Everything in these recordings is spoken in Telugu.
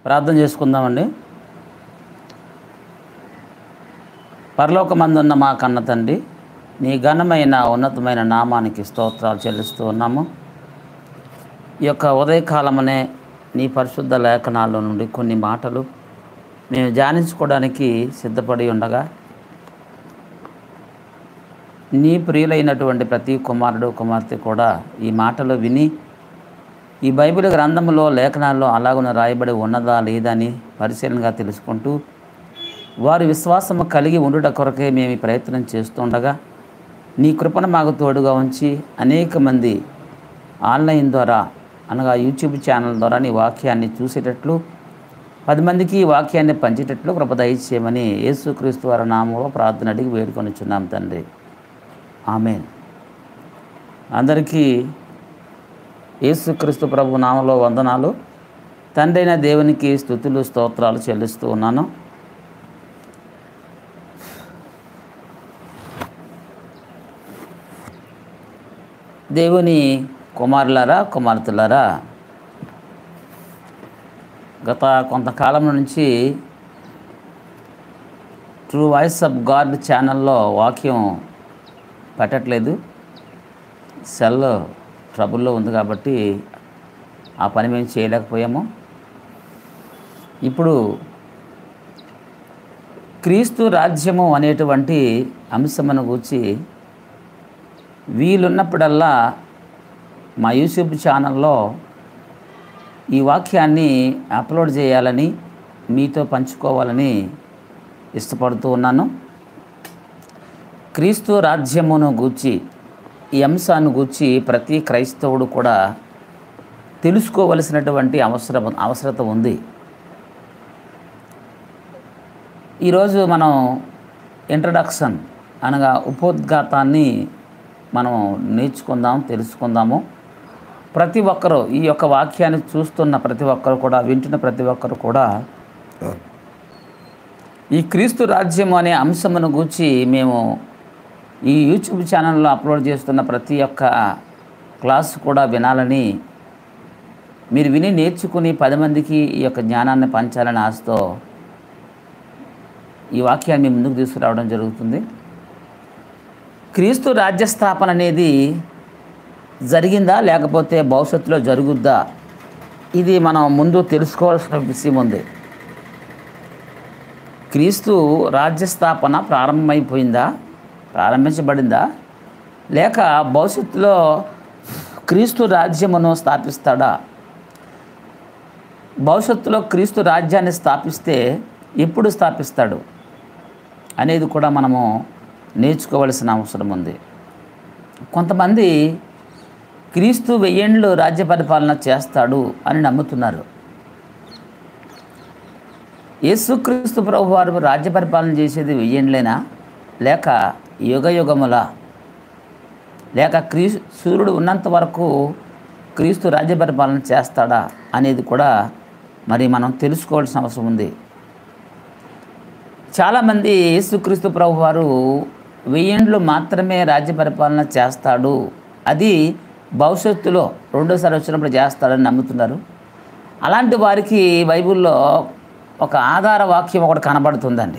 ప్రార్థన చేసుకుందామండి పరలోకమందున్న మా కన్న తండ్రి నీ ఘనమైన ఉన్నతమైన నామానికి స్తోత్రాలు చెల్లిస్తూ ఉన్నాము ఈ యొక్క ఉదయకాలమనే నీ పరిశుద్ధ లేఖనాల నుండి కొన్ని మాటలు మేము ధ్యానించుకోవడానికి సిద్ధపడి ఉండగా నీ ప్రియులైనటువంటి ప్రతి కుమారుడు కుమార్తె కూడా ఈ మాటలు విని ఈ బైబిల్ గ్రంథంలో లేఖనాల్లో అలాగున రాయబడి ఉన్నదా లేదా అని పరిశీలనగా తెలుసుకుంటూ వారి విశ్వాసము కలిగి ఉండుట కొరకే మేము ఈ ప్రయత్నం చేస్తుండగా నీ కృపను మాకు తోడుగా ఉంచి అనేక మంది ఆన్లైన్ ద్వారా అనగా యూట్యూబ్ ఛానల్ ద్వారా నీ వాక్యాన్ని చూసేటట్లు పది మందికి ఈ వాక్యాన్ని పంచేటట్లు కృప దయచేయమని యేసుక్రీస్తు వారి నామంలో ప్రార్థన అడిగి వేడుకొనిచున్నాం తండ్రి ఆమెన్ అందరికీ యేసుక్రీస్తు ప్రభు నామంలో వందనాలు తండ్రైన దేవునికి స్థుతులు స్తోత్రాలు చెల్లిస్తూ ఉన్నాను దేవుని కుమారులారా కుమార్తెలారా గత కొంతకాలం నుంచి ట్రూ వాయిస్ ఆఫ్ గాడ్ ఛానల్లో వాక్యం పెట్టట్లేదు సెల్ ట్రబుల్లో ఉంది కాబట్టి ఆ పని మేము చేయలేకపోయాము ఇప్పుడు క్రీస్తు రాజ్యము అనేటువంటి అంశమును గూర్చి వీలున్నప్పుడల్లా మా యూట్యూబ్ ఛానల్లో ఈ వాక్యాన్ని అప్లోడ్ చేయాలని మీతో పంచుకోవాలని ఇష్టపడుతూ ఉన్నాను క్రీస్తు రాజ్యమును గూర్చి ఈ అంశాన్ని గూర్చి ప్రతి క్రైస్తవుడు కూడా తెలుసుకోవలసినటువంటి అవసరం అవసరత ఉంది ఈరోజు మనం ఇంట్రడక్షన్ అనగా ఉపోద్ఘాతాన్ని మనం నేర్చుకుందాం తెలుసుకుందాము ప్రతి ఒక్కరూ ఈ యొక్క వాక్యాన్ని చూస్తున్న ప్రతి ఒక్కరు కూడా వింటున్న ప్రతి ఒక్కరు కూడా ఈ క్రీస్తు రాజ్యం అనే అంశమును గూర్చి మేము ఈ యూట్యూబ్ ఛానల్లో అప్లోడ్ చేస్తున్న ప్రతి ఒక్క క్లాస్ కూడా వినాలని మీరు విని నేర్చుకుని పది మందికి ఈ యొక్క జ్ఞానాన్ని పంచాలని ఆశతో ఈ వాక్యాన్ని మీ ముందుకు తీసుకురావడం జరుగుతుంది క్రీస్తు రాజ్యస్థాపన అనేది జరిగిందా లేకపోతే భవిష్యత్తులో జరుగుద్దా ఇది మనం ముందు తెలుసుకోవాల్సిన విషయం ఉంది క్రీస్తు రాజ్యస్థాపన ప్రారంభమైపోయిందా ప్రారంభించబడిందా లేక భవిష్యత్తులో క్రీస్తు రాజ్యమును స్థాపిస్తాడా భవిష్యత్తులో క్రీస్తు రాజ్యాన్ని స్థాపిస్తే ఎప్పుడు స్థాపిస్తాడు అనేది కూడా మనము నేర్చుకోవలసిన అవసరం ఉంది కొంతమంది క్రీస్తు వెయ్యేండ్లు రాజ్య పరిపాలన చేస్తాడు అని నమ్ముతున్నారు యేసుక్రీస్తు ప్రభు వారు రాజ్య పరిపాలన చేసేది వెయ్యేండ్లేనా లేక యుగ యుగముల లేక క్రీ సూర్యుడు ఉన్నంత వరకు క్రీస్తు రాజ్య పరిపాలన చేస్తాడా అనేది కూడా మరి మనం తెలుసుకోవాల్సిన అవసరం ఉంది చాలామంది యేసుక్రీస్తు ప్రభు వారు వెయ్యేండ్లు మాత్రమే రాజ్య పరిపాలన చేస్తాడు అది భవిష్యత్తులో రెండోసారి వచ్చినప్పుడు చేస్తాడని నమ్ముతున్నారు అలాంటి వారికి బైబిల్లో ఒక ఆధార వాక్యం ఒకటి కనబడుతుందండి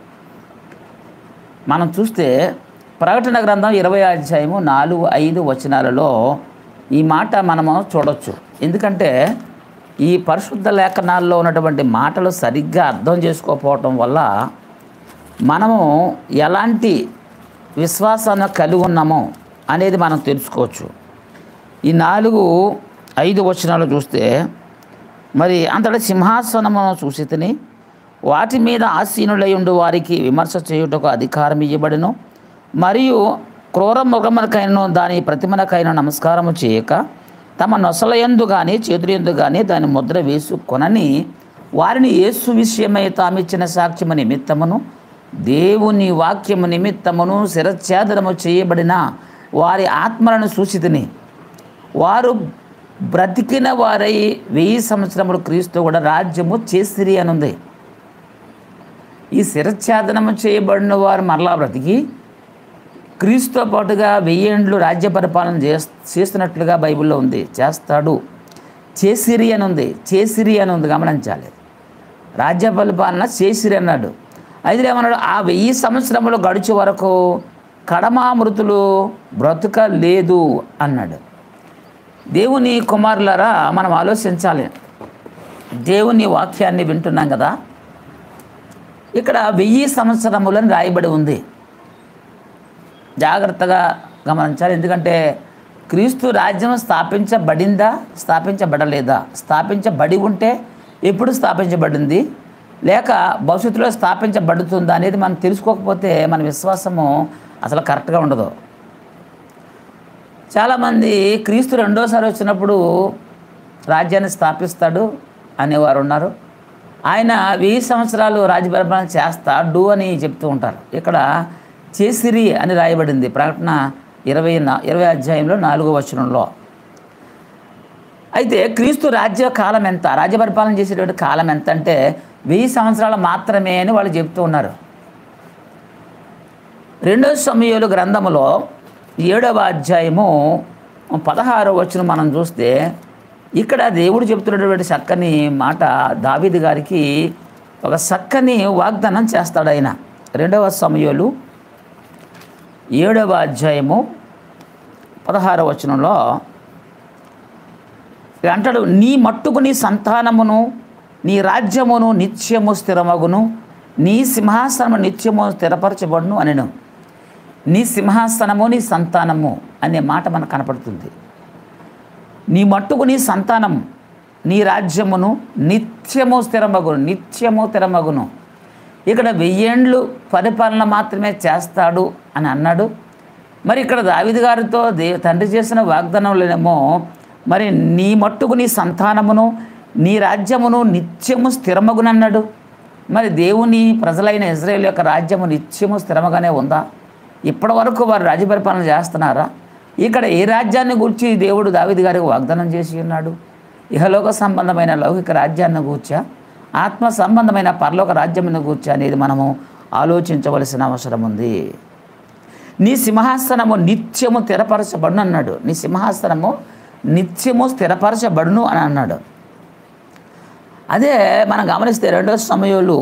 మనం చూస్తే ప్రకటన గ్రంథం ఇరవై అధ్యాయము నాలుగు ఐదు వచనాలలో ఈ మాట మనము చూడొచ్చు ఎందుకంటే ఈ పరిశుద్ధ లేఖనాల్లో ఉన్నటువంటి మాటలు సరిగ్గా అర్థం చేసుకోకపోవటం వల్ల మనము ఎలాంటి విశ్వాసాన్ని కలిగి ఉన్నామో అనేది మనం తెలుసుకోవచ్చు ఈ నాలుగు ఐదు వచనాలు చూస్తే మరి అంతటా సింహాసనమును చూసి తిని వాటి మీద ఆసీనులై ఉండు వారికి విమర్శ చేయుటకు అధికారం ఇవ్వబడును మరియు క్రూర మృగములకైనను దాని ప్రతిమలకైన నమస్కారము చేయక తమ నొసలయందు కానీ చేతులందు కానీ దాని ముద్ర వేసుకొనని వారిని యేసు విషయమై తామిచ్చిన సాక్ష్యము నిమిత్తమును దేవుని వాక్యము నిమిత్తమును శిరఛేదనము చేయబడిన వారి ఆత్మలను సూచితిని వారు బ్రతికిన వారై వెయ్యి సంవత్సరములు క్రీస్తు కూడా రాజ్యము చేసిరి అని ఉంది ఈ శిరఛేదనము చేయబడిన వారు మరలా బ్రతికి క్రీస్తుతో పాటుగా వెయ్యేండ్లు రాజ్య పరిపాలన చేస్ చేస్తున్నట్లుగా బైబిల్లో ఉంది చేస్తాడు చేసిరి అని ఉంది చేసిరి అని ఉంది గమనించాలి రాజ్య పరిపాలన చేసిరి అన్నాడు అయితే ఏమన్నాడు ఆ వెయ్యి సంవత్సరములు గడిచే వరకు కడమామృతులు బ్రతుక లేదు అన్నాడు దేవుని కుమారులారా మనం ఆలోచించాలి దేవుని వాక్యాన్ని వింటున్నాం కదా ఇక్కడ వెయ్యి సంవత్సరములని రాయబడి ఉంది జాగ్రత్తగా గమనించాలి ఎందుకంటే క్రీస్తు రాజ్యం స్థాపించబడిందా స్థాపించబడలేదా స్థాపించబడి ఉంటే ఎప్పుడు స్థాపించబడింది లేక భవిష్యత్తులో స్థాపించబడుతుందా అనేది మనం తెలుసుకోకపోతే మన విశ్వాసము అసలు కరెక్ట్గా ఉండదు చాలామంది క్రీస్తు రెండోసారి వచ్చినప్పుడు రాజ్యాన్ని స్థాపిస్తాడు అనేవారు ఉన్నారు ఆయన వెయ్యి సంవత్సరాలు రాజ్యపరిపాలన చేస్తాడు అని చెప్తూ ఉంటారు ఇక్కడ చేసిరి అని రాయబడింది ప్రకటన ఇరవై నా ఇరవై అధ్యాయంలో నాలుగో వచనంలో అయితే క్రీస్తు రాజ్య కాలం ఎంత రాజ్య పరిపాలన చేసేటువంటి కాలం ఎంత అంటే వెయ్యి సంవత్సరాలు మాత్రమే అని వాళ్ళు చెప్తూ ఉన్నారు రెండో సమయంలో గ్రంథములో ఏడవ అధ్యాయము పదహారవ వచనం మనం చూస్తే ఇక్కడ దేవుడు చెప్తున్నటువంటి చక్కని మాట దావీదు గారికి ఒక చక్కని వాగ్దానం చేస్తాడు ఆయన రెండవ సమయంలో ఏడవ అధ్యాయము పదహారవ వచనంలో ఇక అంటాడు నీ మట్టుకు నీ సంతానమును నీ రాజ్యమును నిత్యము స్థిరమగును నీ సింహాసనము నిత్యము స్థిరపరచబడును అనెను నీ సింహాసనము నీ సంతానము అనే మాట మనకు కనపడుతుంది నీ మట్టుకు నీ సంతానం నీ రాజ్యమును నిత్యము స్థిరమగును నిత్యము స్థిరమగును ఇక్కడ వెయ్యేండ్లు పరిపాలన మాత్రమే చేస్తాడు అని అన్నాడు మరి ఇక్కడ దావిది గారితో దే తండ్రి చేసిన వాగ్దానంలోనేమో మరి నీ మట్టుకు నీ సంతానమును నీ రాజ్యమును నిత్యము స్థిరమగునన్నాడు మరి దేవుని ప్రజలైన ఇజ్రాయేల్ యొక్క రాజ్యము నిత్యము స్థిరముగానే ఉందా ఇప్పటి వరకు వారు రాజ్య పరిపాలన చేస్తున్నారా ఇక్కడ ఏ రాజ్యాన్ని గురించి దేవుడు దావిది గారికి వాగ్దానం చేసి ఉన్నాడు ఇహలోక సంబంధమైన లౌకిక రాజ్యాన్ని గూర్చా ఆత్మ సంబంధమైన పరలోక రాజ్యమును గూర్చా అనేది మనము ఆలోచించవలసిన అవసరం ఉంది నీ సింహాసనము నిత్యము స్థిరపరచబడును అన్నాడు నీ సింహాసనము నిత్యము స్థిరపరచబడును అని అన్నాడు అదే మనం గమనిస్తే రెండో సమయంలో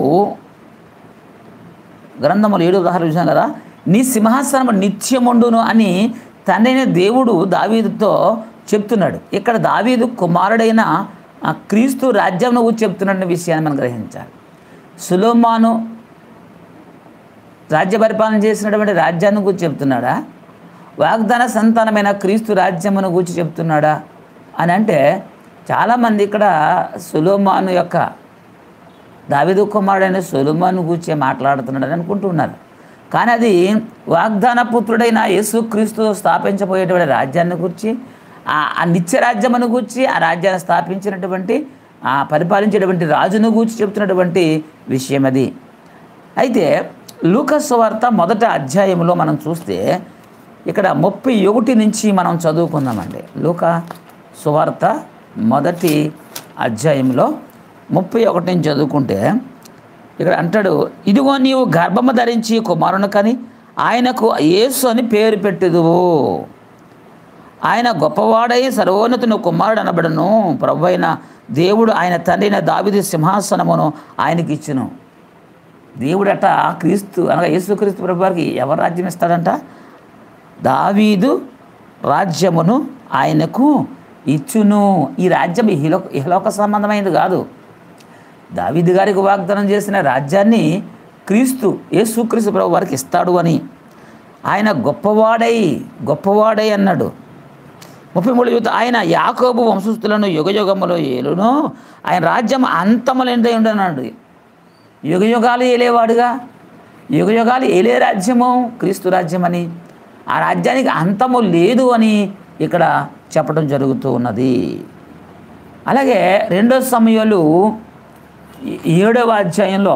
గ్రంథములు ఏడు ఉదాహరణ చూసాం కదా నీ సింహాసనము నిత్యముండును అని తండ్రైన దేవుడు దావీదుతో చెప్తున్నాడు ఇక్కడ దావీదు కుమారుడైన ఆ క్రీస్తు రాజ్యంను గురించి చెప్తున్న విషయాన్ని మనం గ్రహించాలి సులోమాను రాజ్య పరిపాలన చేసినటువంటి రాజ్యాన్ని గురించి చెప్తున్నాడా వాగ్దాన సంతానమైన క్రీస్తు రాజ్యమును గురించి చెప్తున్నాడా అని అంటే చాలామంది ఇక్కడ సులోమాను యొక్క దావిదు కుమారుడైన సొలుమాను గూర్చే మాట్లాడుతున్నాడని అనుకుంటున్నారు కానీ అది వాగ్దాన పుత్రుడైన యేసుక్రీస్తు స్థాపించబోయేటువంటి రాజ్యాన్ని గురించి ఆ ఆ నిత్య రాజ్యమును గూర్చి ఆ రాజ్యాన్ని స్థాపించినటువంటి ఆ పరిపాలించేటువంటి రాజును గూర్చి చెప్తున్నటువంటి విషయం అది అయితే లూకస్ వార్త మొదట అధ్యాయంలో మనం చూస్తే ఇక్కడ ముప్పై ఒకటి నుంచి మనం చదువుకుందామండి లూక సువార్త మొదటి అధ్యాయంలో ముప్పై ఒకటి నుంచి చదువుకుంటే ఇక్కడ అంటాడు ఇదిగో నీవు గర్భము ధరించి కుమారుని కని ఆయనకు యేసు అని పేరు పెట్టుదువు ఆయన గొప్పవాడై సర్వోన్నతుని కుమారుడు అనబడను ప్రభు అయిన దేవుడు ఆయన తండ్రి దావిది సింహాసనమును ఆయనకి ఇచ్చును దేవుడట క్రీస్తు అనగా యేసుక్రీస్తు ప్రభు వారికి ఎవరు రాజ్యం ఇస్తాడంట దావీదు రాజ్యమును ఆయనకు ఇచ్చును ఈ రాజ్యం ఇహలో ఇహలోక సంబంధమైనది కాదు దావీదు గారికి వాగ్దానం చేసిన రాజ్యాన్ని క్రీస్తు యేసుక్రీస్తు ప్రభు వారికి ఇస్తాడు అని ఆయన గొప్పవాడై గొప్పవాడై అన్నాడు ముప్పై మూడు యువత ఆయన యాకోబు వంశస్థులను యుగయుగములో ఏలును ఆయన రాజ్యం అంతములేంటై ఉండన్నాడు యుగయుగాలు ఏలేవాడుగా యుగయుగాలు ఏలే రాజ్యము క్రీస్తు రాజ్యం అని ఆ రాజ్యానికి అంతము లేదు అని ఇక్కడ చెప్పడం జరుగుతూ ఉన్నది అలాగే రెండో సమయాలు ఈ- ఏడవ అధ్యాయంలో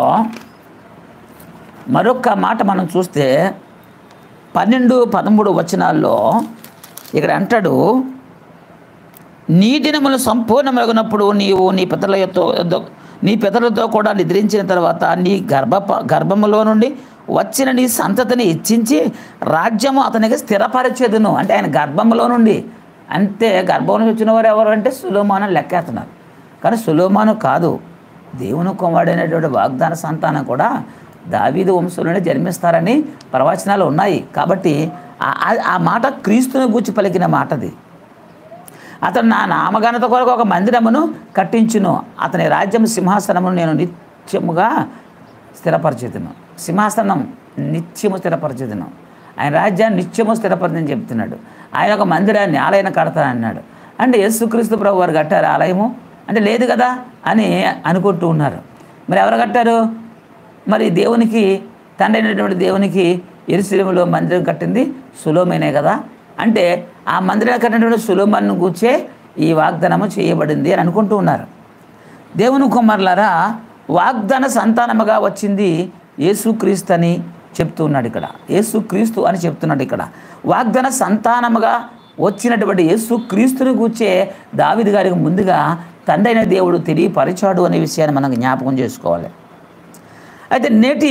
మరొక మాట మనం చూస్తే పన్నెండు పదమూడు వచనాల్లో ఇక్కడ అంటాడు నీ దినములు సంపూర్ణమగినప్పుడు నీవు నీ పితలతో నీ పితలతో కూడా నిద్రించిన తర్వాత నీ గర్భ గర్భములో నుండి వచ్చిన నీ సంతతిని ఇచ్చించి రాజ్యము అతనికి స్థిరపరచేదును అంటే ఆయన గర్భములో నుండి అంతే గర్భం నుంచి వచ్చిన వారు ఎవరు అంటే సులోమాను లెక్కేస్తున్నారు కానీ సులోమాను కాదు దేవుని కుమారుడైనటువంటి వాగ్దాన సంతానం కూడా దావీదు వంశంలోనే జన్మిస్తారని ప్రవచనాలు ఉన్నాయి కాబట్టి ఆ- ఆ- ఆ మాట క్రీస్తుని గూర్చి పలికిన మాటది అతను నా నామఘనత కొరకు ఒక మందిరమును కట్టించును అతని రాజ్యం సింహాసనమును నేను నిత్యముగా స్థిరపరచేతును సింహాసనం నిత్యము స్థిరపరచేతును ఆయన రాజ్యాన్ని నిత్యము స్థిరపరచని చెప్తున్నాడు ఆయన ఒక మందిరాన్ని ఆలయం కడతానన్నాడు అంటే యేసుక్రీస్తు ప్రభు వారు కట్టారు ఆలయము అంటే లేదు కదా అని అనుకుంటూ ఉన్నారు మరి ఎవరు కట్టారు మరి దేవునికి తండ్రి అయినటువంటి దేవునికి ఎరుసలేములో మందిరం కట్టింది సులోమేనే కదా అంటే ఆ మందిరం కట్టినటువంటి సులోమన్ను కూర్చే ఈ వాగ్దానము చేయబడింది అని అనుకుంటూ ఉన్నారు దేవుని కుమారులారా వాగ్దాన సంతానముగా వచ్చింది యేసుక్రీస్తు అని చెప్తూ ఉన్నాడు ఇక్కడ యేసుక్రీస్తు అని చెప్తున్నాడు ఇక్కడ వాగ్దాన సంతానముగా వచ్చినటువంటి యేసుక్రీస్తుని కూర్చే దావిది గారికి ముందుగా తండ్రి అయిన దేవుడు తెలియపరిచాడు అనే విషయాన్ని మనం జ్ఞాపకం చేసుకోవాలి అయితే నేటి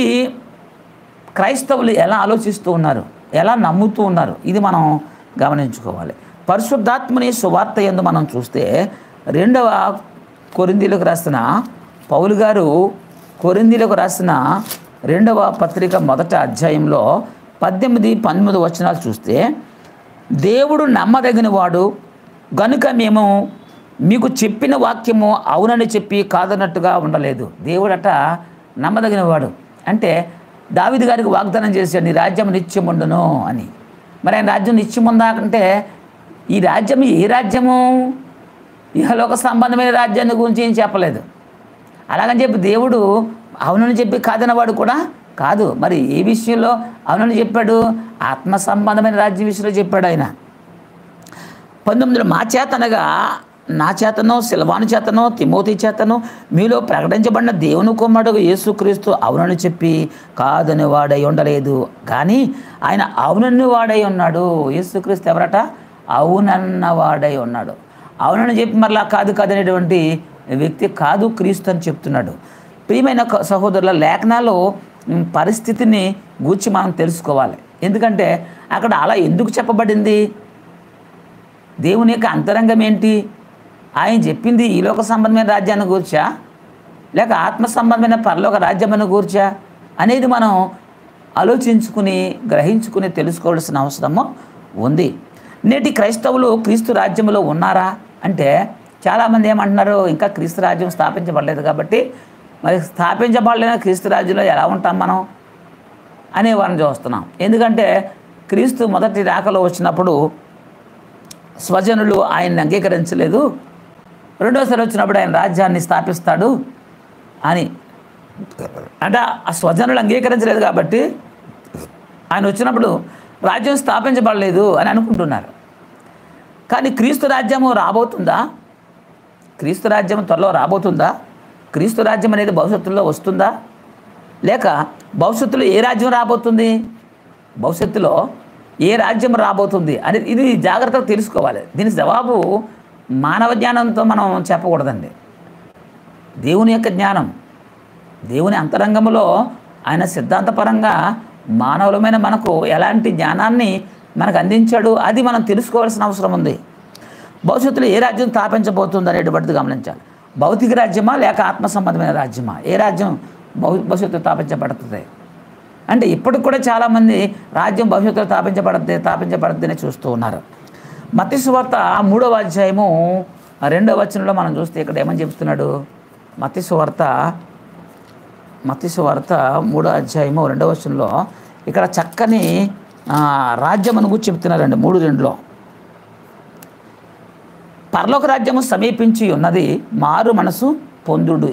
క్రైస్తవులు ఎలా ఆలోచిస్తూ ఉన్నారు ఎలా నమ్ముతూ ఉన్నారు ఇది మనం గమనించుకోవాలి పరిశుద్ధాత్మని సువార్త ఎందు మనం చూస్తే రెండవ కొరిందీలకు రాసిన పౌలు గారు కొరిందీలకు రాసిన రెండవ పత్రిక మొదట అధ్యాయంలో పద్దెనిమిది పంతొమ్మిది వచనాలు చూస్తే దేవుడు నమ్మదగిన వాడు గనుక మేము మీకు చెప్పిన వాక్యము అవునని చెప్పి కాదన్నట్టుగా ఉండలేదు దేవుడట నమ్మదగిన వాడు అంటే దావిది గారికి వాగ్దానం చేశాడు నీ రాజ్యం నిత్యం ఉండును అని మరి ఆయన రాజ్యం నిత్యం ఉందా అంటే ఈ రాజ్యం ఏ రాజ్యము ఇహలోక సంబంధమైన రాజ్యాన్ని గురించి ఏం చెప్పలేదు అలాగని చెప్పి దేవుడు అవునని చెప్పి కాదన్నవాడు కూడా కాదు మరి ఏ విషయంలో అవునని చెప్పాడు ఆత్మ సంబంధమైన రాజ్య విషయంలో చెప్పాడు ఆయన పంతొమ్మిదిలో మా చేతనగా నా చేతనో శిలవాని చేతనో తిమోతి చేతనో మీలో ప్రకటించబడిన దేవుని కుమారుడు యేసుక్రీస్తు అవునని చెప్పి కాదని వాడై ఉండలేదు కానీ ఆయన అవునని వాడై ఉన్నాడు యేసుక్రీస్తు ఎవరట అవునన్న వాడై ఉన్నాడు అవునని చెప్పి మరలా కాదు కాదనేటువంటి వ్యక్తి కాదు క్రీస్తు అని చెప్తున్నాడు ప్రియమైన క- సహోదరుల లేఖనాలు ఉమ్, పరిస్థితిని గూర్చి మనం తెలుసుకోవాలి ఎందుకంటే అక్కడ అలా ఎందుకు చెప్పబడింది దేవుని యొక్క అంతరంగం ఏంటి ఆయన చెప్పింది ఈ లోక సంబంధమైన రాజ్యాన్ని కూర్చా లేక ఆత్మ సంబంధమైన పరలోక రాజ్యమైన కూర్చా అనేది మనం ఆలోచించుకుని గ్రహించుకుని తెలుసుకోవాల్సిన అవసరము ఉంది నేటి క్రైస్తవులు క్రీస్తు రాజ్యంలో ఉన్నారా అంటే చాలామంది ఏమంటున్నారు ఇంకా క్రీస్తు రాజ్యం స్థాపించబడలేదు కాబట్టి మరి స్థాపించబడలేని క్రీస్తు రాజ్యంలో ఎలా ఉంటాం మనం అనే వారిని చూస్తున్నాం ఎందుకంటే క్రీస్తు మొదటి రాకలో వచ్చినప్పుడు స్వజనులు ఆయన్ని అంగీకరించలేదు రెండోసారి వచ్చినప్పుడు ఆయన రాజ్యాన్ని స్థాపిస్తాడు అని అంటే ఆ స్వజనులు అంగీకరించలేదు కాబట్టి ఆయన వచ్చినప్పుడు రాజ్యం స్థాపించబడలేదు అని అనుకుంటున్నారు కానీ క్రీస్తు రాజ్యము రాబోతుందా క్రీస్తు రాజ్యం త్వరలో రాబోతుందా క్రీస్తు రాజ్యం అనేది భవిష్యత్తులో వస్తుందా లేక భవిష్యత్తులో ఏ రాజ్యం రాబోతుంది భవిష్యత్తులో ఏ రాజ్యం రాబోతుంది అనేది ఇది జాగ్రత్తగా తెలుసుకోవాలి దీని జవాబు మానవ జ్ఞానంతో మనం చెప్పకూడదండి దేవుని యొక్క జ్ఞానం దేవుని అంతరంగంలో ఆయన సిద్ధాంతపరంగా మానవులమైన మనకు ఎలాంటి జ్ఞానాన్ని మనకు అందించాడు అది మనం తెలుసుకోవాల్సిన అవసరం ఉంది భవిష్యత్తులో ఏ రాజ్యం స్థాపించబోతుంది అనేటువంటిది గమనించాలి భౌతిక రాజ్యమా లేక ఆత్మ సంబంధమైన రాజ్యమా ఏ రాజ్యం భవి భవిష్యత్తులో స్థాపించబడుతుంది అంటే ఇప్పటికి కూడా చాలామంది రాజ్యం భవిష్యత్తులో స్థాపించబడద్ది స్థాపించబడద్దని చూస్తూ ఉన్నారు మత్తి సువార్త మూడవ అధ్యాయము రెండవ వచనంలో మనం చూస్తే ఇక్కడ ఏమని చెప్తున్నాడు మత్తి సువార్త మత్తి సువార్త మూడో అధ్యాయము రెండవ వచనంలో ఇక్కడ చక్కని ఆ, రాజ్యం అని గురించి చెప్తున్నారండి మూడు రెండులో పరలోక రాజ్యము సమీపించి ఉన్నది మారు మనసు పొందుడు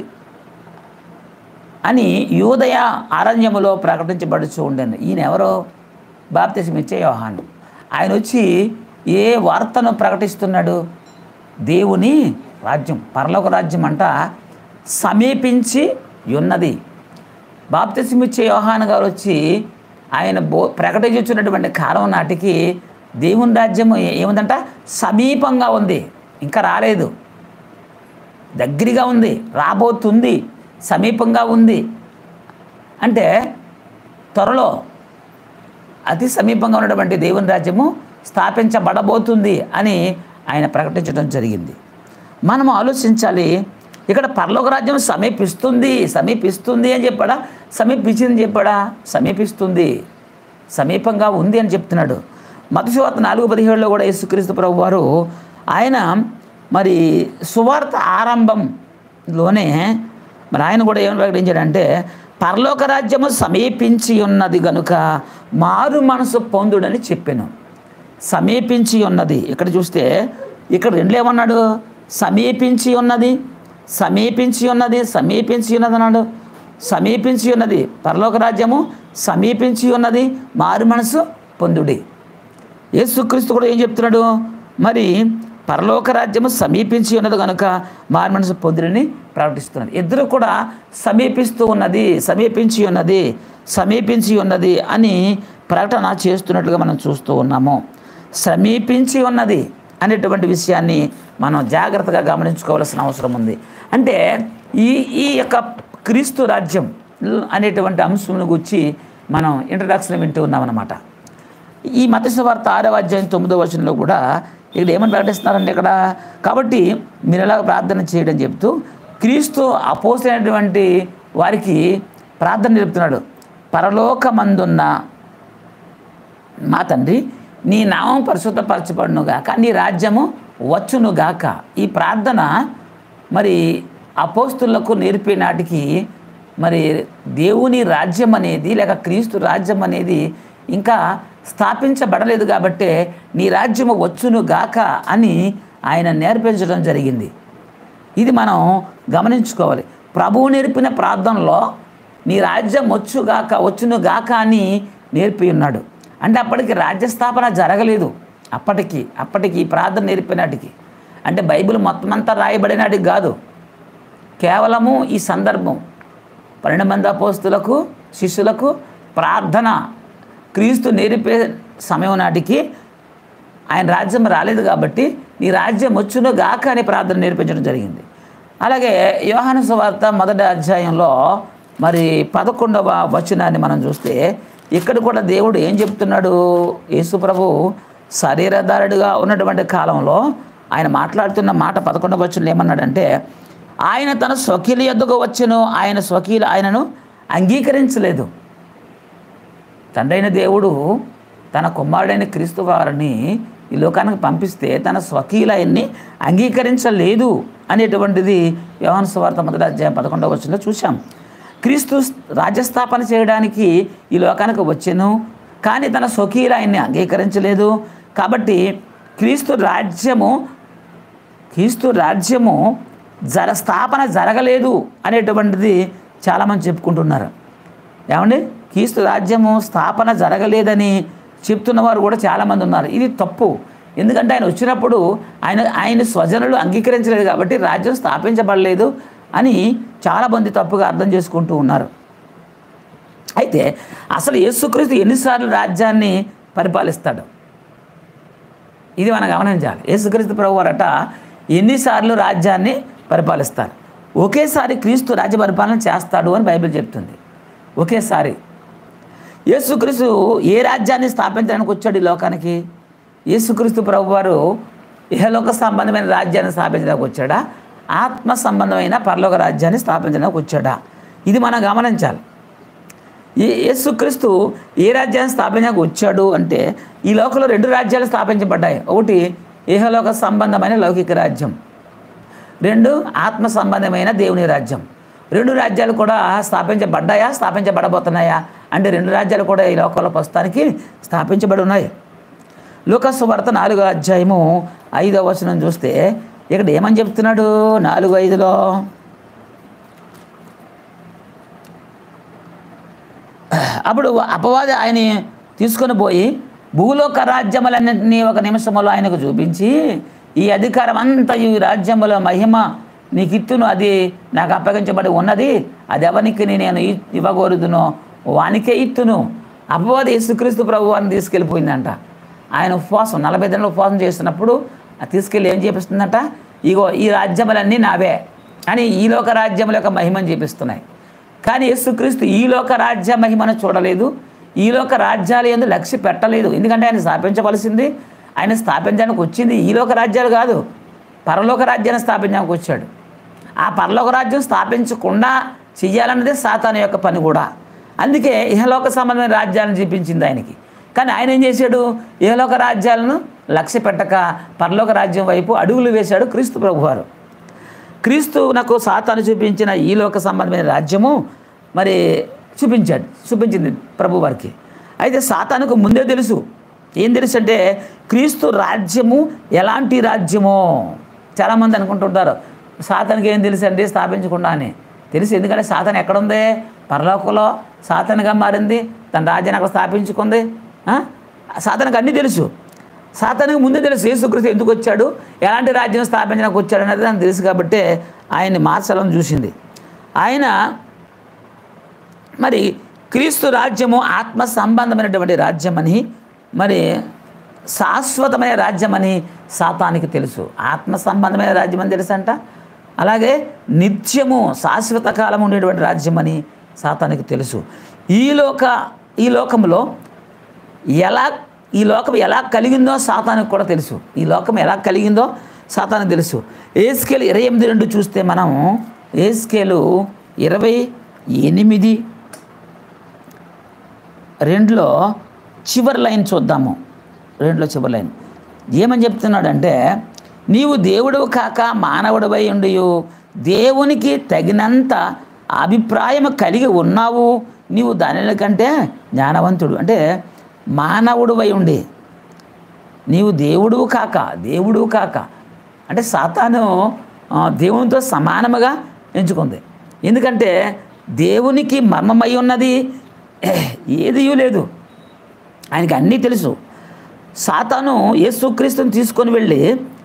అని యూదయ అరణ్యములో ప్రకటించబడుచు ఉండేది ఈయన ఎవరో బాప్తిసం ఇచ్చే యోహాను ఆయన వచ్చి ఏ వార్తను ప్రకటిస్తున్నాడు దేవుని రాజ్యం పరలోక రాజ్యం అంట సమీపించి ఉన్నది బాప్తిసం ఇచ్చే యోహాను గారు వచ్చి ఆయన బో ప్రకటించున్నటువంటి కాలం నాటికి దేవుని రాజ్యం ఏ- ఏముందంట సమీపంగా ఉంది ఇంకా రాలేదు దగ్గరగా ఉంది రాబోతుంది సమీపంగా ఉంది అంటే త్వరలో అతి సమీపంగా ఉన్నటువంటి దేవుని రాజ్యము స్థాపించబడబోతుంది అని ఆయన ప్రకటించడం జరిగింది మనం ఆలోచించాలి ఇక్కడ పరలోక రాజ్యం సమీపిస్తుంది సమీపిస్తుంది అని చెప్పాడా సమీపించింది చెప్పాడా సమీపిస్తుంది సమీపంగా ఉంది అని చెప్తున్నాడు మతశివార్త నాలుగు పదిహేడులో కూడా యేసుక్రీస్తు ప్రభు వారు ఆయన మరి సువార్త ఆరంభంలోనే మరి ఆయన కూడా ఏమని ప్రకటించాడంటే పరలోక రాజ్యము సమీపించి ఉన్నది గనుక మారు మనసు పొందుడని చెప్పాను సమీపించి ఉన్నది ఇక్కడ చూస్తే ఇక్కడ రెండు ఏమన్నాడు సమీపించి ఉన్నది సమీపించి ఉన్నది సమీపించి ఉన్నది అన్నాడు సమీపించి ఉన్నది పరలోక రాజ్యము సమీపించి ఉన్నది మారు మనసు పొందుడి యేసుక్రీస్తు కూడా ఏం చెప్తున్నాడు మరి పరలోక రాజ్యము సమీపించి ఉన్నది కనుక మారు మనసు పొందుడిని ప్రకటిస్తున్నాడు ఇద్దరు కూడా సమీపిస్తూ ఉన్నది సమీపించి ఉన్నది సమీపించి ఉన్నది అని ప్రకటన చేస్తున్నట్లుగా మనం చూస్తూ ఉన్నాము సమీపించి ఉన్నది అనేటువంటి విషయాన్ని మనం జాగ్రత్తగా గమనించుకోవాల్సిన అవసరం ఉంది అంటే ఈ ఈ యొక్క క్రీస్తు రాజ్యం అనేటువంటి అంశం గురించి మనం ఇంట్రడక్షన్ వింటూ ఉన్నామన్నమాట ఈ మతస్వార్త ఆరవ అధ్యాయం తొమ్మిదో వచనంలో కూడా ఇక్కడ ఏమని ప్రకటిస్తున్నారంటే ఇక్కడ కాబట్టి మీరు ఎలా ప్రార్థన చేయడం చెప్తూ క్రీస్తు అపోసైనటువంటి వారికి ప్రార్థన చెప్తున్నాడు పరలోకమందున్న మా తండ్రి నీ నామం పరిశుద్ధపరచబడునుగాక నీ రాజ్యము వచ్చునుగాక ఈ ప్రార్థన మరి అపోస్తులకు నేర్పే నాటికి మరి దేవుని రాజ్యం అనేది లేక క్రీస్తు రాజ్యం అనేది ఇంకా స్థాపించబడలేదు కాబట్టే నీ రాజ్యము వచ్చునుగాక అని ఆయన నేర్పించడం జరిగింది ఇది మనం గమనించుకోవాలి ప్రభువు నేర్పిన ప్రార్థనలో నీ రాజ్యం వచ్చుగాక వచ్చునుగాక అని నేర్పి ఉన్నాడు అంటే అప్పటికి రాజ్య స్థాపన జరగలేదు అప్పటికి అప్పటికి ఈ ప్రార్థన నేర్పినాటికి అంటే బైబిల్ మొత్తం అంతా రాయబడినాటికి కాదు కేవలము ఈ సందర్భం పన్నెండు మంది అపోస్తులకు శిష్యులకు ప్రార్థన క్రీస్తు నేర్పే సమయం నాటికి ఆయన రాజ్యం రాలేదు కాబట్టి నీ రాజ్యం వచ్చును గాక అని ప్రార్థన నేర్పించడం జరిగింది అలాగే యోహాను సువార్త మొదటి అధ్యాయంలో మరి పదకొండవ వచనాన్ని మనం చూస్తే ఇక్కడ కూడా దేవుడు ఏం చెప్తున్నాడు యేసు ప్రభు శరీరధారుడిగా ఉన్నటువంటి కాలంలో ఆయన మాట్లాడుతున్న మాట పదకొండవ వచనంలో ఏమన్నాడంటే ఆయన తన స్వకీల ఎద్దుకు వచ్చెను ఆయన స్వకీల ఆయనను అంగీకరించలేదు తండ్రైన దేవుడు తన కుమారుడైన క్రీస్తు వారిని ఈ లోకానికి పంపిస్తే తన స్వకీయులయన్ని అంగీకరించలేదు అనేటువంటిది యోహాను సువార్త మొదటి అధ్యాయం పదకొండవ వచ్చిన చూసాం క్రీస్తు రాజ్యస్థాపన చేయడానికి ఈ లోకానికి వచ్చెను కానీ తన స్వకీయులు ఆయన్ని అంగీకరించలేదు కాబట్టి క్రీస్తు రాజ్యము క్రీస్తు రాజ్యము జర స్థాపన జరగలేదు అనేటువంటిది చాలామంది చెప్పుకుంటున్నారు ఏమండి క్రీస్తు రాజ్యము స్థాపన జరగలేదని చెప్తున్నవారు కూడా చాలామంది ఉన్నారు ఇది తప్పు ఎందుకంటే ఆయన వచ్చినప్పుడు ఆయన ఆయన స్వజనులు అంగీకరించలేదు కాబట్టి రాజ్యం స్థాపించబడలేదు అని చాలామంది తప్పుగా అర్థం చేసుకుంటూ ఉన్నారు అయితే అసలు యేసుక్రీస్తు ఎన్నిసార్లు రాజ్యాన్ని పరిపాలిస్తాడు ఇది మనం గమనించాలి యేసుక్రీస్తు ప్రభు వారట ఎన్నిసార్లు రాజ్యాన్ని పరిపాలిస్తారు ఒకేసారి క్రీస్తు రాజ్య పరిపాలన చేస్తాడు అని బైబిల్ చెప్తుంది ఒకేసారి యేసుక్రీస్తు ఏ రాజ్యాన్ని స్థాపించడానికి వచ్చాడు ఈ లోకానికి యేసుక్రీస్తు ప్రభు వారు ఇహలోక సంబంధమైన రాజ్యాన్ని స్థాపించడానికి వచ్చాడా ఆత్మ సంబంధమైన పరలోక రాజ్యాన్ని స్థాపించడానికి వచ్చాడా ఇది మనం గమనించాలి ఈ యేసుక్రీస్తు ఏ రాజ్యాన్ని స్థాపించడానికి వచ్చాడు అంటే ఈ లోకంలో రెండు రాజ్యాలు స్థాపించబడ్డాయి ఒకటి ఇహలోక సంబంధమైన లౌకిక రాజ్యం రెండు ఆత్మ సంబంధమైన దేవుని రాజ్యం రెండు రాజ్యాలు కూడా స్థాపించబడ్డాయా స్థాపించబడబోతున్నాయా అంటే రెండు రాజ్యాలు కూడా ఈ లోకంలో ప్రస్తుతానికి స్థాపించబడి ఉన్నాయి లూకస్ వార్త నాలుగో అధ్యాయము ఐదో వచనం చూస్తే ఇక్కడ ఏమని చెప్తున్నాడు నాలుగు ఐదులో అప్పుడు అపవాది ఆయన తీసుకొని పోయి భూలోక రాజ్యములన్నింటినీ ఒక నిమిషంలో ఆయనకు చూపించి ఈ అధికారం అంతా ఈ రాజ్యముల మహిమ నీకు ఇత్తును అది నాకు అప్పగించబడి ఉన్నది అది ఎవరికి నేను ఇ- ఇవ్వగోరుదునో వానికే ఇత్తును అపవాది యేసుక్రీస్తు ప్రభు అని తీసుకెళ్ళిపోయిందంట ఆయన ఉపవాసం నలభై దినాలు ఉపవాసం చేస్తున్నప్పుడు అది తీసుకెళ్ళి ఏం చేపిస్తుందంట ఇగో ఈ రాజ్యములన్నీ నావే అని ఈ లోక రాజ్యముల యొక్క మహిమని చూపిస్తున్నాయి కానీ యేసుక్రీస్తు ఈ లోక రాజ్య మహిమను చూడలేదు ఈ లోక రాజ్యాలు ఎందు లక్ష్య పెట్టలేదు ఎందుకంటే ఆయన స్థాపించవలసింది ఆయన స్థాపించడానికి వచ్చింది ఈ లోక రాజ్యాలు కాదు పరలోక రాజ్యాన్ని స్థాపించడానికి వచ్చాడు ఆ పరలోక రాజ్యం స్థాపించకుండా చెయ్యాలన్నదే సాతాను యొక్క పని కూడా అందుకే ఇహలోక సంబంధమైన రాజ్యాలను చూపించింది ఆయనకి కానీ ఆయన ఏం చేశాడు ఇహలోక రాజ్యాలను లక్ష్య పెట్టక పరలోక రాజ్యం వైపు అడుగులు వేశాడు క్రీస్తు ప్రభువారు క్రీస్తు నాకు సాతాను చూపించిన ఈ లోక సంబంధమైన రాజ్యము మరి చూపించాడు చూపించింది ప్రభు వారికి అయితే సాతానుకు ముందే తెలుసు ఏం తెలుసు అంటే క్రీస్తు రాజ్యము ఎలాంటి రాజ్యమో చాలామంది అనుకుంటుంటారు సాతానికి ఏం తెలుసు అండి స్థాపించకుండా అని తెలుసు ఎందుకంటే సాతాన్ ఎక్కడుంది పరలోకంలో సాతానుగా మారింది తన రాజ్యాన్ని అక్కడ స్థాపించుకుంది ఆ? సాతానికి అన్నీ తెలుసు సాతానికి ముందే తెలుసు యేసుక్రీస్తు ఎందుకు వచ్చాడు ఎలాంటి రాజ్యం స్థాపించడానికి వచ్చాడు అనేది నాకు తెలుసు కాబట్టి ఆయన్ని మార్చాలని చూసింది ఆయన మరి క్రీస్తు రాజ్యము ఆత్మ సంబంధమైనటువంటి రాజ్యమని మరి శాశ్వతమైన రాజ్యమని సాతానికి తెలుసు ఆత్మ సంబంధమైన రాజ్యం అని తెలుసంట అలాగే నిత్యము శాశ్వత కాలం ఉండేటువంటి రాజ్యమని సాతానికి తెలుసు ఈ లోక ఈ లోకంలో ఎలా ఈ లోకం ఎలా కలిగిందో సాతానికి కూడా తెలుసు ఈ లోకం ఎలా కలిగిందో సాతానికి తెలుసు ఏస్కేలు ఇరవై ఎనిమిది రెండు చూస్తే మనం ఏస్కేలు ఇరవై ఎనిమిది రెండులో చివరి లైన్ చూద్దాము రెండులో చివరి లైన్ ఏమని చెప్తున్నాడంటే నీవు దేవుడు కాక మానవుడివై ఉండి దేవునికి తగినంత అభిప్రాయం కలిగి ఉన్నావు నీవు దానిల కంటే జ్ఞానవంతుడు అంటే మానవుడివై ఉండి నీవు దేవుడు కాక దేవుడు కాక అంటే సాతాను ఆ, దేవునితో సమానముగా ఎంచుకుంది ఎందుకంటే దేవునికి మర్మమై ఉన్నది ఏదీ లేదు ఆయనకి అన్నీ తెలుసు సాతాను యేసుక్రీస్తుని తీసుకొని వెళ్ళి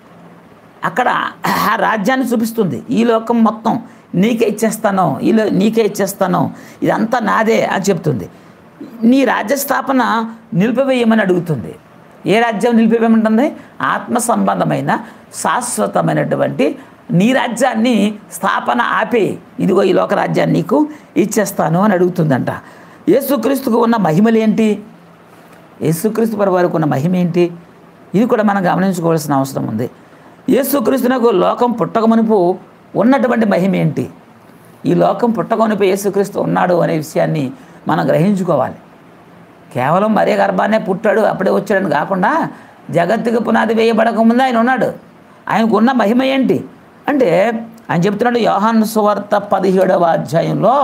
అక్కడ ఆ రాజ్యాన్ని చూపిస్తుంది ఈ లోకం మొత్తం నీకే ఇచ్చేస్తాను ఈ లో- నీకే ఇచ్చేస్తాను ఇదంతా నాదే అని చెప్తుంది నీ రాజ్య స్థాపన నిలిపివేయమని అడుగుతుంది ఏ రాజ్యం నిలిపివేయమంటుంది ఆత్మ సంబంధమైన శాశ్వతమైనటువంటి నీ రాజ్యాన్ని స్థాపన ఆపే ఇదిగో ఈ లోక రాజ్యాన్ని నీకు ఇచ్చేస్తాను అని అడుగుతుందంట యేసుక్రీస్తుకు ఉన్న మహిమలు ఏంటి యేసుక్రీస్తు ప్రభు వారికి ఉన్న మహిమ ఏంటి ఇది కూడా మనం గమనించుకోవాల్సిన అవసరం ఉంది యేసుక్రీస్తునకు లోకం పుట్టకమునుపు ఉన్నటువంటి మహిమ ఏంటి ఈ లోకం పుట్టకమునుపు యేసుక్రీస్తు ఉన్నాడు అనే విషయాన్ని మనం గ్రహించుకోవాలి కేవలం మరే గర్భాన్నే పుట్టాడు అప్పుడే వచ్చాడని కాకుండా జగత్తుకి పునాది వేయబడక ముందు ఆయన ఉన్నాడు ఆయనకు ఉన్న మహిమ ఏంటి అంటే ఆయన చెప్తున్నాడు యోహాన్ సువార్త పదిహేడవ అధ్యాయంలో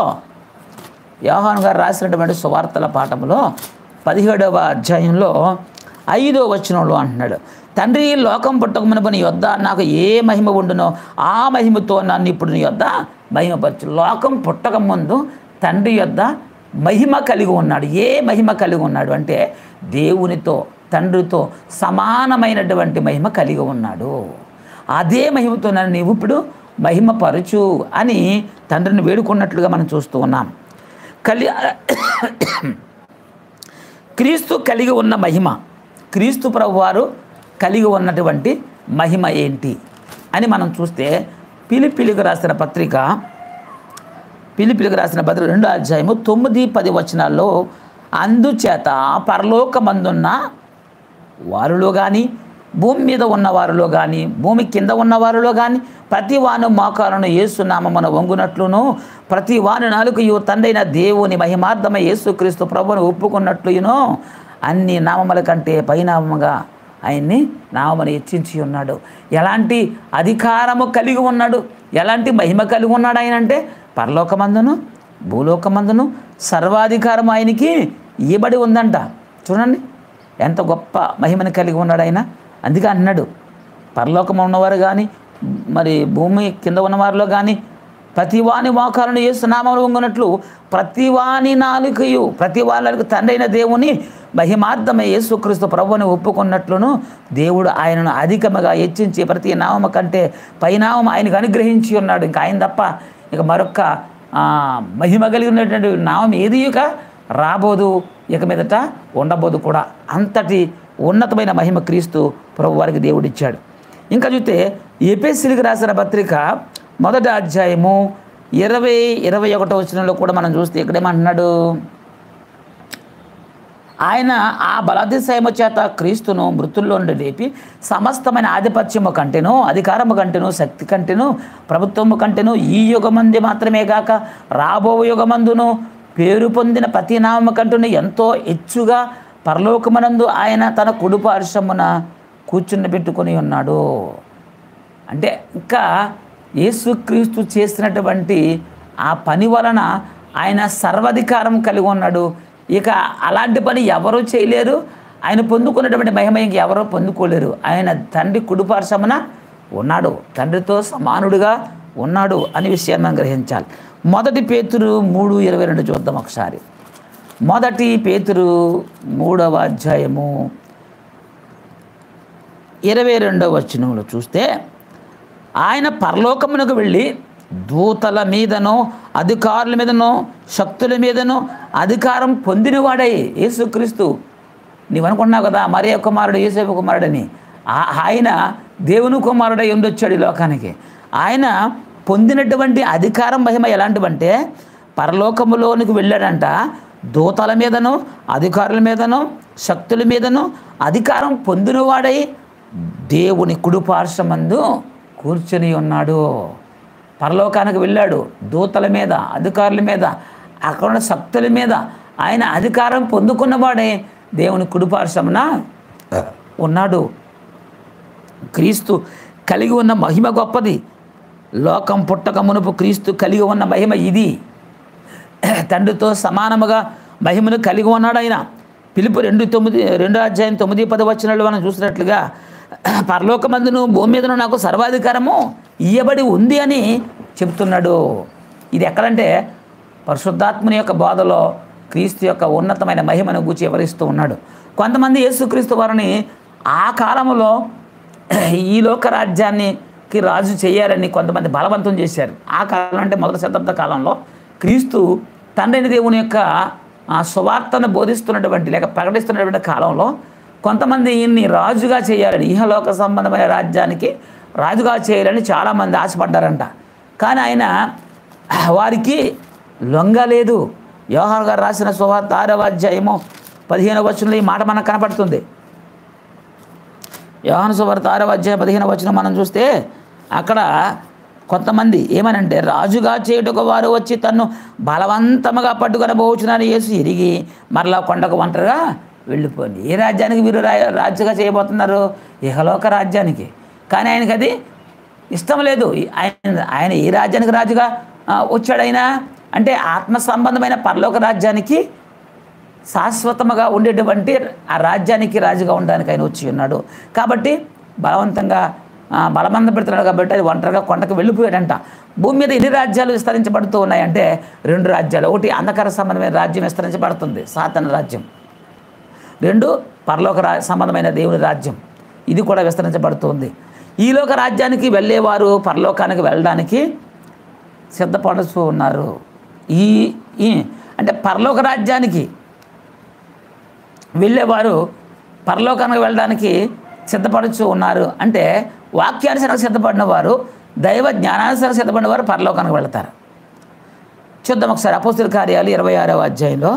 యోహాన్ గారు రాసినటువంటి సువార్తల పాఠంలో పదిహేడవ అధ్యాయంలో ఐదో వచనంలో అంటున్నాడు తండ్రి ఈ లోకం పుట్టకమునపు నీ యొద్ద నాకు ఏ మహిమ ఉండునో ఆ మహిమతో నన్ను ఇప్పుడు నీ యొద్ద మహిమపరచు లోకం పుట్టక ముందు తండ్రి యొద్ద మహిమ కలిగి ఉన్నాడు ఏ మహిమ కలిగి ఉన్నాడు అంటే దేవునితో తండ్రితో సమానమైనటువంటి మహిమ కలిగి ఉన్నాడు అదే మహిమతో నన్ను నీవు ఇప్పుడు మహిమపరచు అని తండ్రిని వేడుకున్నట్లుగా మనం చూస్తూ ఉన్నాం కలి క్రీస్తు కలిగి ఉన్న మహిమ క్రీస్తు ప్రభువారు కలిగి ఉన్నటువంటి మహిమ ఏంటి అని మనం చూస్తే పిలిపిలికి రాసిన పత్రిక పిలిపిలికి రాసిన పత్రిక రెండో అధ్యాయము తొమ్మిది పది వచనాల్లో అందుచేత పరలోకమందున్న వారిలో కానీ భూమి మీద ఉన్న వారిలో కానీ భూమి కింద ఉన్న వారిలో కానీ ప్రతి వాను మోకాలను ఏసునామమున వంగునట్లును ప్రతి వాని నాలుకయు తండ్రైన దేవుని మహిమార్థమై యేసుక్రీస్తు ప్రభువును ఒప్పుకున్నట్లును అన్ని నామముల కంటే పైనామముగా ఆయన్ని నామమును హెచ్చించి ఉన్నాడు ఎలాంటి అధికారము కలిగి ఉన్నాడు ఎలాంటి మహిమ కలిగి ఉన్నాడు ఆయన అంటే పరలోకమందును భూలోకమందును సర్వాధికారం ఆయనకి ఇవ్వబడి ఉందంట చూడండి ఎంత గొప్ప మహిమని కలిగి ఉన్నాడు ఆయన అందుకే అన్నాడు పరలోకం ఉన్నవారు కానీ మరి భూమి కింద ఉన్నవారిలో కానీ ప్రతివాని మోకాలను ఏసునామలు వంగునట్లు ప్రతివాని నాలుకయు ప్రతి వాళ్ళకు తండ్రైన దేవుని మహిమార్థమై యేసుక్రీస్తు ప్రభువుని ఒప్పుకున్నట్లును దేవుడు ఆయనను అధికముగా హెచ్చించి ప్రతి నామము కంటే పైనామం ఆయనకు అనుగ్రహించి ఉన్నాడు ఇంకా ఆయన తప్ప ఇక మరొక్క ఆ, మహిమ కలిగినటువంటి నామం ఏది ఇక రాబోదు ఇక మీదట ఉండబోదు కూడా అంతటి ఉన్నతమైన మహిమ క్రీస్తు ప్రభు వారికి దేవుడిచ్చాడు ఇంకా చూస్తే ఎపిఎస్సీలకు రాసిన పత్రిక మొదటి అధ్యాయము ఇరవై ఇరవై ఒకటో వచనంలో కూడా మనం చూస్తే ఇక్కడేమంటున్నాడు ఆయన ఆ బలాతిశయము చేత క్రీస్తును మృతుల్లో నుండి లేపి సమస్తమైన ఆధిపత్యము కంటేను అధికారము కంటేను శక్తి కంటేను ప్రభుత్వము కంటేను ఈ యుగమంది మాత్రమే కాక రాబో యుగమందును పేరు పొందిన ప్రతి నామము కంటేను ఎంతో హెచ్చుగా పరలోకమనందు ఆయన తన కుడి పార్శ్వమున కూర్చుని పెట్టుకొని ఉన్నాడు అంటే ఇంకా యేసుక్రీస్తు చేసినటువంటి ఆ పని వలన ఆయన సర్వాధికారం కలిగి ఉన్నాడు ఇక అలాంటి పని ఎవరూ చేయలేరు ఆయన పొందుకున్నటువంటి మహిమ ఇంక ఎవరూ పొందుకోలేరు ఆయన తండ్రి కుడిపార్శ్వమున ఉన్నాడు తండ్రితో సమానుడిగా ఉన్నాడు అనే విషయాన్ని మనం గ్రహించాలి మొదటి పేతురు మూడు ఇరవై రెండు చూద్దాం ఒకసారి మొదటి పేతురు మూడవ అధ్యాయము ఇరవై రెండవ వచనంలో చూస్తే ఆయన పరలోకమునకు వెళ్ళి దూతల మీదనో అధికారుల మీదనో శక్తుల మీదనో అధికారం పొందినవాడై యేసుక్రీస్తు నీవు అనుకున్నావు కదా మరే కుమారుడు యేసేపు కుమారుడని ఆ- ఆయన దేవుని కుమారుడై ఉండొచ్చాడు ఈ లోకానికి ఆయన పొందినటువంటి అధికారం మహిమ ఎలాంటివంటే పరలోకములోనికి వెళ్ళాడంట దూతల మీదను అధికారుల మీదను శక్తుల మీదను అధికారం పొందినవాడై దేవుని కుడిపార్శ్వమందు కూర్చొని ఉన్నాడు పరలోకానికి వెళ్ళాడు దూతల మీద అధికారుల మీద అక్కడ ఉన్న శక్తుల మీద ఆయన అధికారం పొందుకున్నవాడే దేవుని కుడిపార్శ్వమున ఉన్నాడు క్రీస్తు కలిగి ఉన్న మహిమ గొప్పది లోకం పుట్టక మునుపు క్రీస్తు కలిగి ఉన్న మహిమ ఇది తండ్రితో సమానముగా మహిమను కలిగి ఉన్నాడు ఆయన పిలుపు రెండు తొమ్మిది రెండో అధ్యాయం తొమ్మిది పది వచ్చినట్లు మనం చూసినట్లుగా పరలోకమందును భూమి మీదను నాకు సర్వాధికారము ఇయ్యబడి ఉంది అని చెప్తున్నాడు ఇది ఎక్కడంటే పరిశుద్ధాత్మని యొక్క బోధలో క్రీస్తు యొక్క ఉన్నతమైన మహిమను గూర్చి వివరిస్తూ ఉన్నాడు కొంతమంది యేసుక్రీస్తు వారిని ఆ కాలంలో ఈ లోక రాజ్యానికి రాజు చేయాలని కొంతమంది బలవంతం చేశారు ఆ కాలం అంటే మొదటి శతాబ్ద కాలంలో క్రీస్తు తండ్రిని దేవుని యొక్క ఆ సువార్తను బోధిస్తున్నటువంటి లేక ప్రకటిస్తున్నటువంటి కాలంలో కొంతమంది ఈయన్ని రాజుగా చేయాలని ఇహలోక సంబంధమైన రాజ్యానికి రాజుగా చేయాలని చాలామంది ఆశపడ్డారంట కానీ ఆయన వారికి లొంగలేదు యోహాన్ గారు రాసిన సువార్త ఆరవ అధ్యాయము పదిహేను వచనంలో ఈ మాట మనకు కనపడుతుంది యోహాను సువార్త ఆరవ అధ్యాయం పదిహేను వచనం మనం చూస్తే అక్కడ కొంతమంది ఏమనంటే రాజుగా చేయుటకు వారు వచ్చి తన్ను బలవంతముగా పట్టుకొని పోవచ్చునని యేసు ఎరిగి మరలా కొండకు ఒంటరిగా వెళ్ళిపోయింది ఏ రాజ్యానికి వీరు రా- రాజుగా చేయబోతున్నారు ఇహలోక రాజ్యానికి కానీ ఆయనకి అది ఇష్టం లేదు ఆయన ఆయన ఏ రాజ్యానికి రాజుగా ఆ, వచ్చాడైనా అంటే ఆత్మ సంబంధమైన పరలోక రాజ్యానికి శాశ్వతముగా ఉండేటువంటి ఆ రాజ్యానికి రాజుగా ఉండడానికి ఆయన వచ్చి ఉన్నాడు కాబట్టి బలవంతంగా ఆ, బలమంద పెడుతున్నాడు కాబట్టి అది ఒంటరిగా కొండకు వెళ్ళిపోయాడంట భూమి మీద ఎన్ని రాజ్యాలు విస్తరించబడుతూ ఉన్నాయంటే రెండు రాజ్యాలు ఒకటి అంధకార సంబంధమైన రాజ్యం విస్తరించబడుతుంది సాతన రాజ్యం రెండు పరలోక రా సంబంధమైన దేవుని రాజ్యం ఇది కూడా విస్తరించబడుతుంది ఈ లోక రాజ్యానికి వెళ్ళేవారు పరలోకానికి వెళ్ళడానికి సిద్ధపడుతూ ఉన్నారు ఈ ఈ అంటే పరలోక రాజ్యానికి వెళ్ళేవారు పరలోకానికి వెళ్ళడానికి సిద్ధపడుచు ఉన్నారు అంటే వాక్యానుసరంగా సిద్ధపడిన వారు దైవ జ్ఞానానుసరంగా సిద్ధపడిన వారు పరలోకానికి వెళతారు చూద్దాం ఒకసారి అపోస్తుల కార్యాలు ఇరవై ఆరవ అధ్యాయంలో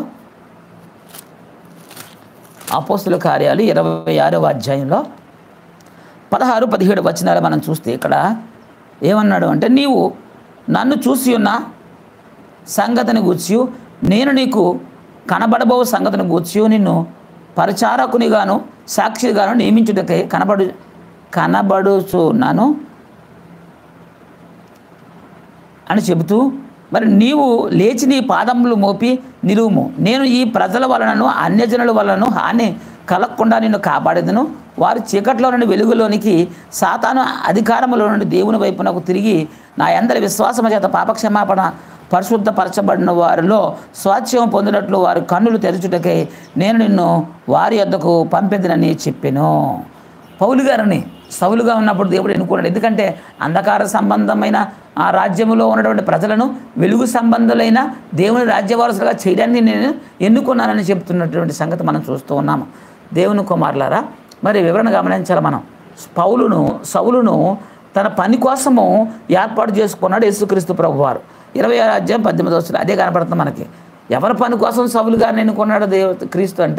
అపోస్తుల కార్యాలు ఇరవై ఆరవ అధ్యాయంలో పదహారు పదిహేడు వచనాలు మనం చూస్తే ఇక్కడ ఏమన్నాడు అంటే నీవు నన్ను చూసి ఉన్న సంగతిని గూర్చి నేను నీకు కనబడబో సంగతిని గూర్చి నిన్ను పరిచారకునిగాను సాక్షిగాను నియమించుటకై కనబడు కనబడుచున్నాను అని చెబుతూ మరి నీవు లేచి నీ పాదములు మోపి నిలువుము నేను ఈ ప్రజల వలనను అన్యజనుల వలన హాని కలగకుండా నిన్ను కాపాడేదను వారు చీకట్లో నుండి వెలుగులోనికి సాతాను అధికారములో నుండి దేవుని వైపునకు తిరిగి నా అందరి విశ్వాసము చేత పాపక్షమాపణ పరిశుద్ధపరచబడిన వారిలో స్వాస్థ్యం పొందినట్లు వారి కన్నులు తెరచుటకై నేను నిన్ను వారి యొద్దకు పంపిందినని చెప్పాను పౌలు గారిని సౌలుగా ఉన్నప్పుడు దేవుడు ఎన్నుకున్నాడు ఎందుకంటే అంధకార సంబంధమైన ఆ రాజ్యములో ఉన్నటువంటి ప్రజలను వెలుగు సంబంధులైన దేవుని రాజ్యవారసులుగా చేయడానికి నేను ఎన్నుకున్నానని చెప్తున్నటువంటి సంగతి మనం చూస్తూ ఉన్నాము దేవుని కుమారులారా మరి వివరణ గమనించాలి మనం పౌలును సౌలును తన పని కోసము ఏర్పాటు చేసుకున్నాడు యేసుక్రీస్తు ప్రభువారు ఇరవై ఆరు అధ్యాయం పద్దెనిమిది వస్తుంది అదే కనపడుతుంది మనకి ఎవరి పని కోసం సౌలు గారిని ఎన్నుకున్నాడు దేవ క్రీస్తు అంటే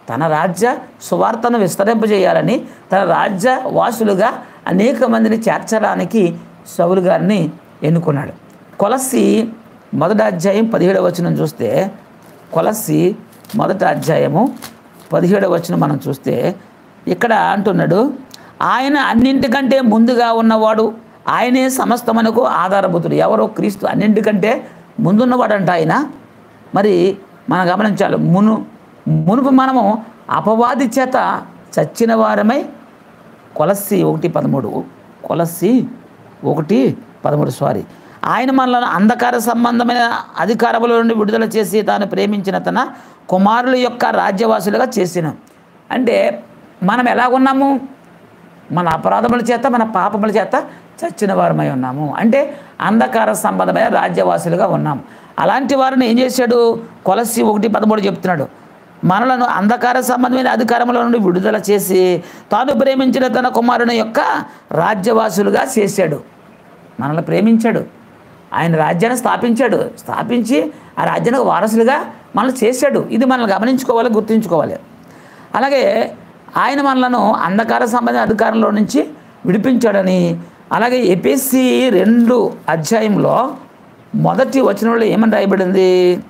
తన రాజ్య సువార్తను విస్తరింపజేయాలని తన రాజ్య వాసులుగా అనేక మందిని చేర్చడానికి సౌలు గారిని ఎన్నుకున్నాడు కొలసి మొదటి అధ్యాయం పదిహేడవ వచనం చూస్తే కొలసి మొదటి అధ్యాయము పదిహేడవ వచనం మనం చూస్తే ఇక్కడ అంటున్నాడు ఆయన అన్నింటికంటే ముందుగా ఉన్నవాడు ఆయనే సమస్తమునకు ఆధారభూతుడు ఎవరో క్రీస్తు అన్నింటికంటే ముందున్నవాడంట ఆయన మరి మనం గమనించాలి మును మునుపు మనము అపవాది చేత చచ్చిన వారమై కొలస్సి ఒకటి పదమూడు కొలస్సి ఒకటి పదమూడు సారీ ఆయన మనలను అంధకార సంబంధమైన అధికారముల నుండి విడుదల చేసి తాను ప్రేమించిన తన కుమారుల యొక్క రాజ్యవాసులుగా చేసిన అంటే మనం ఎలా ఉన్నాము మన అపరాధముల చేత మన పాపముల చేత చచ్చిన వారమై ఉన్నాము అంటే అంధకార సంబంధమైన రాజ్యవాసులుగా ఉన్నాము అలాంటి వారిని ఏం చేశాడు కొలసి ఒకటి పదమూడు చెప్తున్నాడు మనలను అంధకార సంబంధమైన అధికారముల నుండి విడుదల చేసి తాను ప్రేమించిన తన కుమారుని యొక్క రాజ్యవాసులుగా చేశాడు మనల్ని ప్రేమించాడు ఆయన రాజ్యాన్ని స్థాపించాడు స్థాపించి ఆ రాజ్యానికి వారసులుగా మనల్ని చేశాడు ఇది మనల్ని గమనించుకోవాలి గుర్తుంచుకోవాలి అలాగే ఆయన మనలను అంధకార సంబంధ అధికారంలో నుంచి విడిపించాడని అలాగే ఎపిఎస్సి రెండు అధ్యాయంలో మొదటి వచనంలో ఏమని రాయబడింది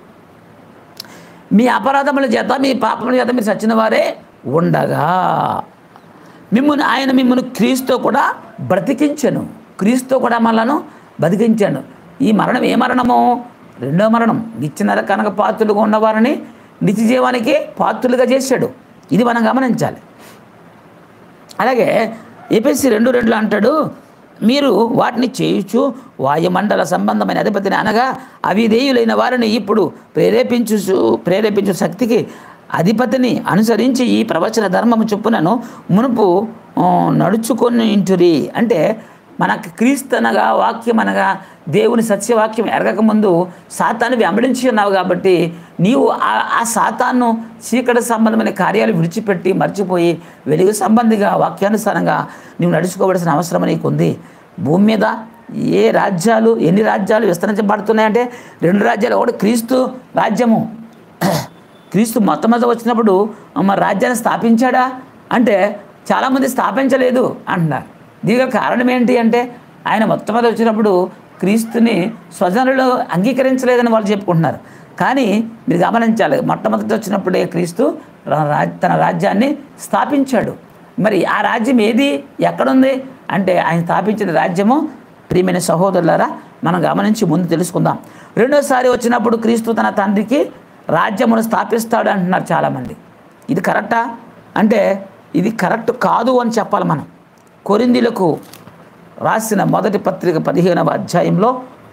మీ అపరాధముల చేత మీ పాపముల చేత మీరు చచ్చిన వారే ఉండగా మిమ్మల్ని ఆయన మిమ్మల్ని క్రీస్తు కూడా బ్రతికించను క్రీస్తు కూడా మనలను బతికించాను ఈ మరణం ఏ మరణము రెండో మరణం నిత్య కనుక పాత్రులుగా ఉన్నవారిని నిత్య జీవానికి పాత్రులుగా చేశాడు ఇది మనం గమనించాలి అలాగే ఏపీసీ రెండు రెండులో అంటాడు మీరు వాటిని చేయుచు వాయుమండల సంబంధమైన అధిపతిని అనగా అవిధేయులైన వారిని ఇప్పుడు ప్రేరేపించు ప్రేరేపించు శక్తికి అధిపతిని అనుసరించి ఈ ప్రవచన ధర్మము చొప్పునను మునుపు ఆ, నడుచుకొని ఇంటురి అంటే మనకు క్రీస్తనగా వాక్యం అనగా దేవుని సత్యవాక్యం ఎరగకముందు సాతాను వెంబడించి ఉన్నావు కాబట్టి నీవు ఆ- ఆ సాతాను చీకటి సంబంధమైన కార్యాలు విడిచిపెట్టి మర్చిపోయి వెలుగు సంబంధిగా వాక్యానుసారంగా నీవు నడుచుకోవలసిన అవసరం నీకు ఉంది భూమి మీద ఏ రాజ్యాలు ఎన్ని రాజ్యాలు విస్తరించబడుతున్నాయంటే రెండు రాజ్యాలు ఒకటి క్రీస్తు రాజ్యము క్రీస్తు మొట్టమొదటి వచ్చినప్పుడు మన రాజ్యాన్ని స్థాపించాడా అంటే చాలామంది స్థాపించలేదు అంటున్నారు దీనికి కారణం ఏంటి అంటే ఆయన మొట్టమొదటి వచ్చినప్పుడు క్రీస్తుని స్వజనులు అంగీకరించలేదని వాళ్ళు చెప్పుకుంటున్నారు కానీ మీరు గమనించాలి మొట్టమొదటి వచ్చినప్పుడే క్రీస్తు రా- రా- తన రాజ్యాన్ని స్థాపించాడు మరి ఆ రాజ్యం ఏది ఎక్కడుంది అంటే ఆయన స్థాపించిన రాజ్యము ప్రియమైన సహోదరులారా మనం గమనించి ముందు తెలుసుకుందాం రెండోసారి వచ్చినప్పుడు క్రీస్తు తన తండ్రికి రాజ్యమును స్థాపిస్తాడు అంటున్నారు చాలామంది ఇది కరెక్టా అంటే ఇది కరెక్ట్ కాదు అని చెప్పాలి మనం కొరిందీలకు రాసిన మొదటి పత్రిక పదిహేనవ అధ్యాయంలో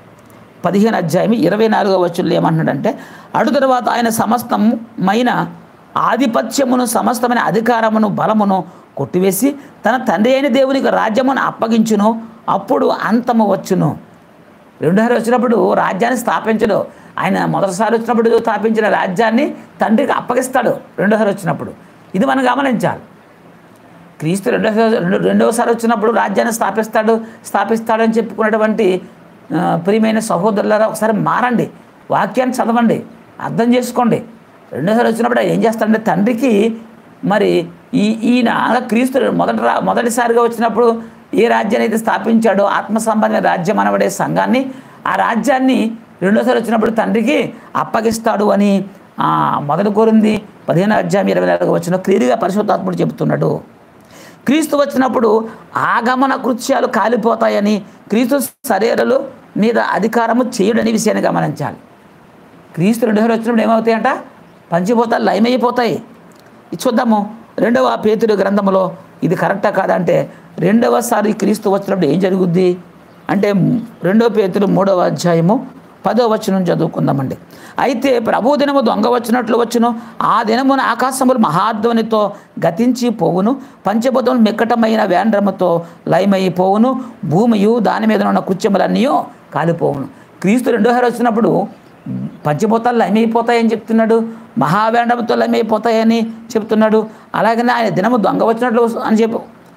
పదిహేను అధ్యాయం ఇరవై నాలుగవ వచ్చుల్లో ఏమంటున్నాడంటే అటు తర్వాత ఆయన సమస్తమైన ఆధిపత్యమును సమస్తమైన అధికారమును బలమును కొట్టివేసి తన తండ్రి అయిన దేవునికి రాజ్యమును అప్పగించును అప్పుడు అంతము వచ్చును రెండోసారి వచ్చినప్పుడు రాజ్యాన్ని స్థాపించడు ఆయన మొదటిసారి వచ్చినప్పుడు స్థాపించిన రాజ్యాన్ని తండ్రికి అప్పగిస్తాడు రెండోసారి వచ్చినప్పుడు ఇది మనం గమనించాలి క్రీస్తు రెండోసారి రెండు రెండవసారి వచ్చినప్పుడు రాజ్యాన్ని స్థాపిస్తాడు స్థాపిస్తాడు అని చెప్పుకున్నటువంటి ఆ, ప్రియమైన సహోదరులారా ఒకసారి మారండి వాక్యాన్ని చదవండి అర్థం చేసుకోండి రెండోసారి వచ్చినప్పుడు ఆయన ఏం చేస్తాడంటే తండ్రికి మరి ఈ ఈయన క్రీస్తు మొదటి రా మొదటిసారిగా వచ్చినప్పుడు ఏ రాజ్యాన్ని అయితే స్థాపించాడో ఆత్మ సంబంధమైన రాజ్యం అనబడే సంఘాన్ని ఆ రాజ్యాన్ని రెండోసారి వచ్చినప్పుడు తండ్రికి అప్పగిస్తాడు అని ఆ, మొదటి కోరింది పదిహేను అధ్యాయం ఇరవై నాలుగు వచ్చిన క్లియర్గా పరిశుద్ధాత్ముడు చెబుతున్నాడు క్రీస్తు వచ్చినప్పుడు ఆగమన కృత్యాలు కాలిపోతాయని క్రీస్తు శరీరాలు మీద అధికారము చేయడని విషయాన్ని గమనించాలి క్రీస్తు రెండోసారి వచ్చినప్పుడు ఏమవుతాయంట పంచిపోతాలు లయమైపోతాయి ఇది చూద్దాము రెండవ పేతుడు గ్రంథంలో ఇది కరెక్టా కాదంటే రెండవసారి క్రీస్తు వచ్చినప్పుడు ఏం జరుగుద్ది అంటే రెండవ పేతుడు మూడవ అధ్యాయము పదో వచనం చదువుకుందామండి అయితే ప్రభు దినము దొంగ వచ్చినట్లు వచ్చును ఆ దినమున ఆకాశములు మహాధ్వనితో గతించి పోవును పంచభూతములు మిక్కటమైన వేండ్రముతో లయమైపోవును భూమియు దాని మీద ఉన్న కుత్యములన్నీ కాలిపోవును క్రీస్తు రెండోసారి వచ్చినప్పుడు పంచభూతాలు లయమైపోతాయని చెప్తున్నాడు మహావేండముతో లయమైపోతాయని చెప్తున్నాడు అలాగనే ఆయన దినము దొంగ వచ్చినట్లు అని చెప్పి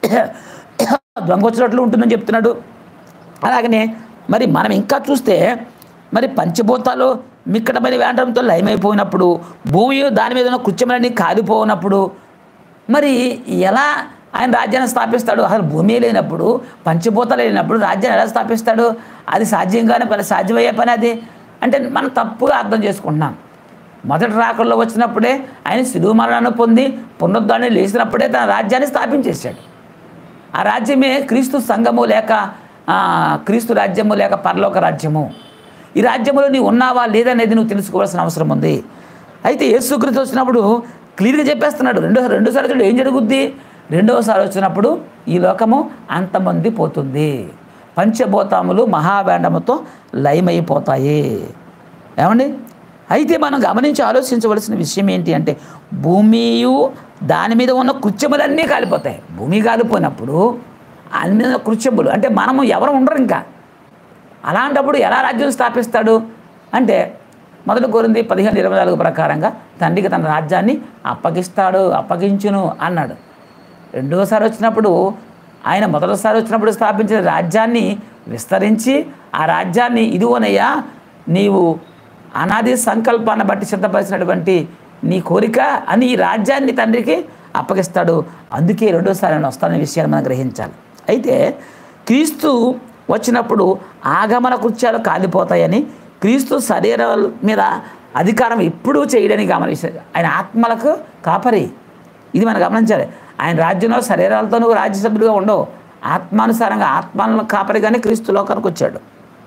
దొంగ వచ్చినట్లు ఉంటుందని చెప్తున్నాడు అలాగనే మరి మనం ఇంకా చూస్తే మరి పంచభూతాలు మిక్కటమైన వేంటంతో లయమైపోయినప్పుడు భూమి దాని మీద ఉన్న కృత్యములన్నీ కాలిపోయినప్పుడు మరి ఎలా ఆయన రాజ్యాన్ని స్థాపిస్తాడు అసలు భూమి లేనప్పుడు పంచభూతాలు లేనప్పుడు రాజ్యాన్ని ఎలా స్థాపిస్తాడు అది సాధ్యంగానే పని సాధ్యమయ్యే పని అది అంటే మనం తప్పుగా అర్థం చేసుకుంటున్నాం మొదటి రాకల్లో వచ్చినప్పుడే ఆయన శిలువ మరణాన్ని పొంది పునరుద్ధాన్ని లేచినప్పుడే తన రాజ్యాన్ని స్థాపించేశాడు ఆ రాజ్యమే క్రీస్తు సంఘము లేక ఆ, క్రీస్తు రాజ్యము లేక పరలోక రాజ్యము ఈ రాజ్యములో నీవు ఉన్నావా లేదనేది నువ్వు తెలుసుకోవాల్సిన అవసరం ఉంది అయితే యేసుక్రీస్తు వచ్చినప్పుడు క్లియర్గా చెప్పేస్తున్నాడు రెండో రెండోసారి వచ్చినప్పుడు ఏం జరుగుద్ది రెండవసారి వచ్చినప్పుడు ఈ లోకము అంతమంది పోతుంది పంచభూతములు మహావేండముతో లయమైపోతాయి ఏమండి అయితే మనం గమనించి ఆలోచించవలసిన విషయం ఏంటి అంటే భూమియు దాని మీద ఉన్న కృత్యములన్నీ కాలిపోతాయి భూమి కాలిపోయినప్పుడు దాని మీద ఉన్న కృత్యములు అంటే మనము ఎవరు ఉండరు ఇంకా అలాంటప్పుడు ఎలా రాజ్యం స్థాపిస్తాడు అంటే మొదటి కోరింది పదిహేను ఇరవై నాలుగు ప్రకారంగా తండ్రికి తన రాజ్యాన్ని అప్పగిస్తాడు అప్పగించును అన్నాడు రెండోసారి వచ్చినప్పుడు ఆయన మొదటిసారి వచ్చినప్పుడు స్థాపించిన రాజ్యాన్ని విస్తరించి ఆ రాజ్యాన్ని ఇదిగోనయ్యా నీవు అనాది సంకల్పాన్ని బట్టి సిద్ధపరిచినటువంటి నీ కోరిక అని ఈ రాజ్యాన్ని తండ్రికి అప్పగిస్తాడు అందుకే రెండోసారి ఆయన వస్తాననే విషయాన్ని మనం గ్రహించాలి అయితే క్రీస్తు వచ్చినప్పుడు ఆగమన కృత్యాలు కాలిపోతాయని క్రీస్తు శరీరాల మీద అధికారం ఎప్పుడూ చేయడానికి గమనించాడు ఆయన ఆత్మలకు కాపరి ఇది మనం గమనించాలి ఆయన రాజ్యంలో శరీరాలతో నువ్వు రాజ్యసభ్యుడిగా ఉండవు ఆత్మానుసారంగా ఆత్మలను కాపరిగానే క్రీస్తు లోకానికి వచ్చాడు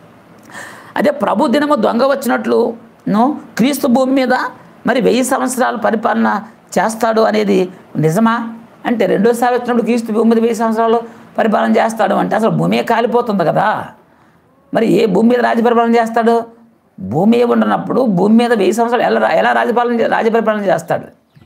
అదే ప్రభు దినము దొంగ వచ్చినట్లు ను క్రీస్తు భూమి మీద మరి వెయ్యి సంవత్సరాలు పరిపాలన చేస్తాడు అనేది నిజమా అంటే రెండోసారి వచ్చినప్పుడు క్రీస్తు భూమి మీద వెయ్యి సంవత్సరాలు పరిపాలన చేస్తాడు అంటే అసలు భూమే కాలిపోతుంది కదా మరి ఏ భూమి మీద రాజ్య పరిపాలన చేస్తాడు భూమి ఉండనప్పుడు భూమి మీద వెయ్యి సంవత్సరాలు ఎలా ఎలా రాజ్యపాలన చే- రాజ్య పరిపాలన చేస్తాడు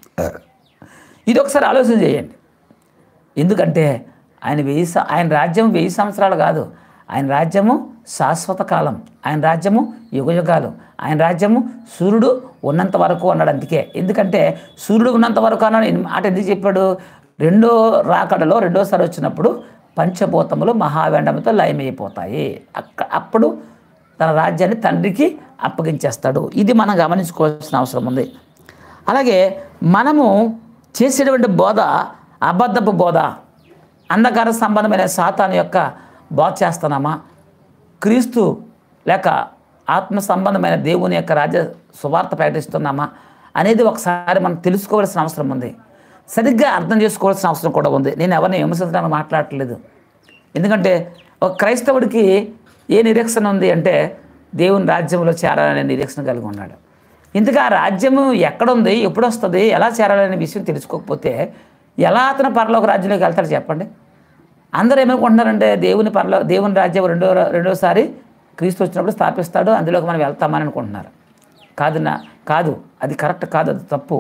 ఇది ఒకసారి ఆలోచన చేయండి ఎందుకంటే ఆయన వెయ్యి స- ఆయన రాజ్యం వెయ్యి సంవత్సరాలు కాదు ఆయన రాజ్యము శాశ్వత కాలం ఆయన రాజ్యము యుగయుగాలు ఆయన రాజ్యము సూర్యుడు ఉన్నంత వరకు అన్నాడు అందుకే ఎందుకంటే సూర్యుడు ఉన్నంత వరకు అన్నాడు ఈ మాట ఎందుకు చెప్పాడు రెండో రాకడలో రెండోసారి వచ్చినప్పుడు పంచభూతములు మహావేండముతో లయమైపోతాయి అక్క అప్పుడు తన రాజ్యాన్ని తండ్రికి అప్పగించేస్తాడు ఇది మనం గమనించుకోవాల్సిన అవసరం ఉంది అలాగే మనము చేసేటువంటి బోధ అబద్ధపు బోధ అంధకార సంబంధమైన సాతాను యొక్క బోధ చేస్తున్నామా క్రీస్తు లేక ఆత్మ సంబంధమైన దేవుని యొక్క రాజ్య సువార్త ప్రకటిస్తున్నామా అనేది ఒకసారి మనం తెలుసుకోవాల్సిన అవసరం ఉంది సరిగ్గా అర్థం చేసుకోవాల్సిన అవసరం కూడా ఉంది నేను ఎవరిని విమర్శించడానికి మాట్లాడట్లేదు ఎందుకంటే ఒక క్రైస్తవుడికి ఏ నిరీక్షణ ఉంది అంటే దేవుని రాజ్యంలో చేరాలనే నిరీక్షణ కలిగి ఉన్నాడు ఇంతగా ఆ రాజ్యము ఎక్కడుంది ఎప్పుడు వస్తుంది ఎలా చేరాలనే విషయం తెలుసుకోకపోతే ఎలా అతను పరలోక రాజ్యంలోకి వెళ్తాడు చెప్పండి అందరూ ఏమనుకుంటున్నారంటే దేవుని పరలో దేవుని రాజ్యం రెండో రెండోసారి క్రీస్తు వచ్చినప్పుడు స్థాపిస్తాడు అందులోకి మనం వెళ్తామని అనుకుంటున్నారు కాదు నా కాదు అది కరెక్ట్ కాదు అది తప్పు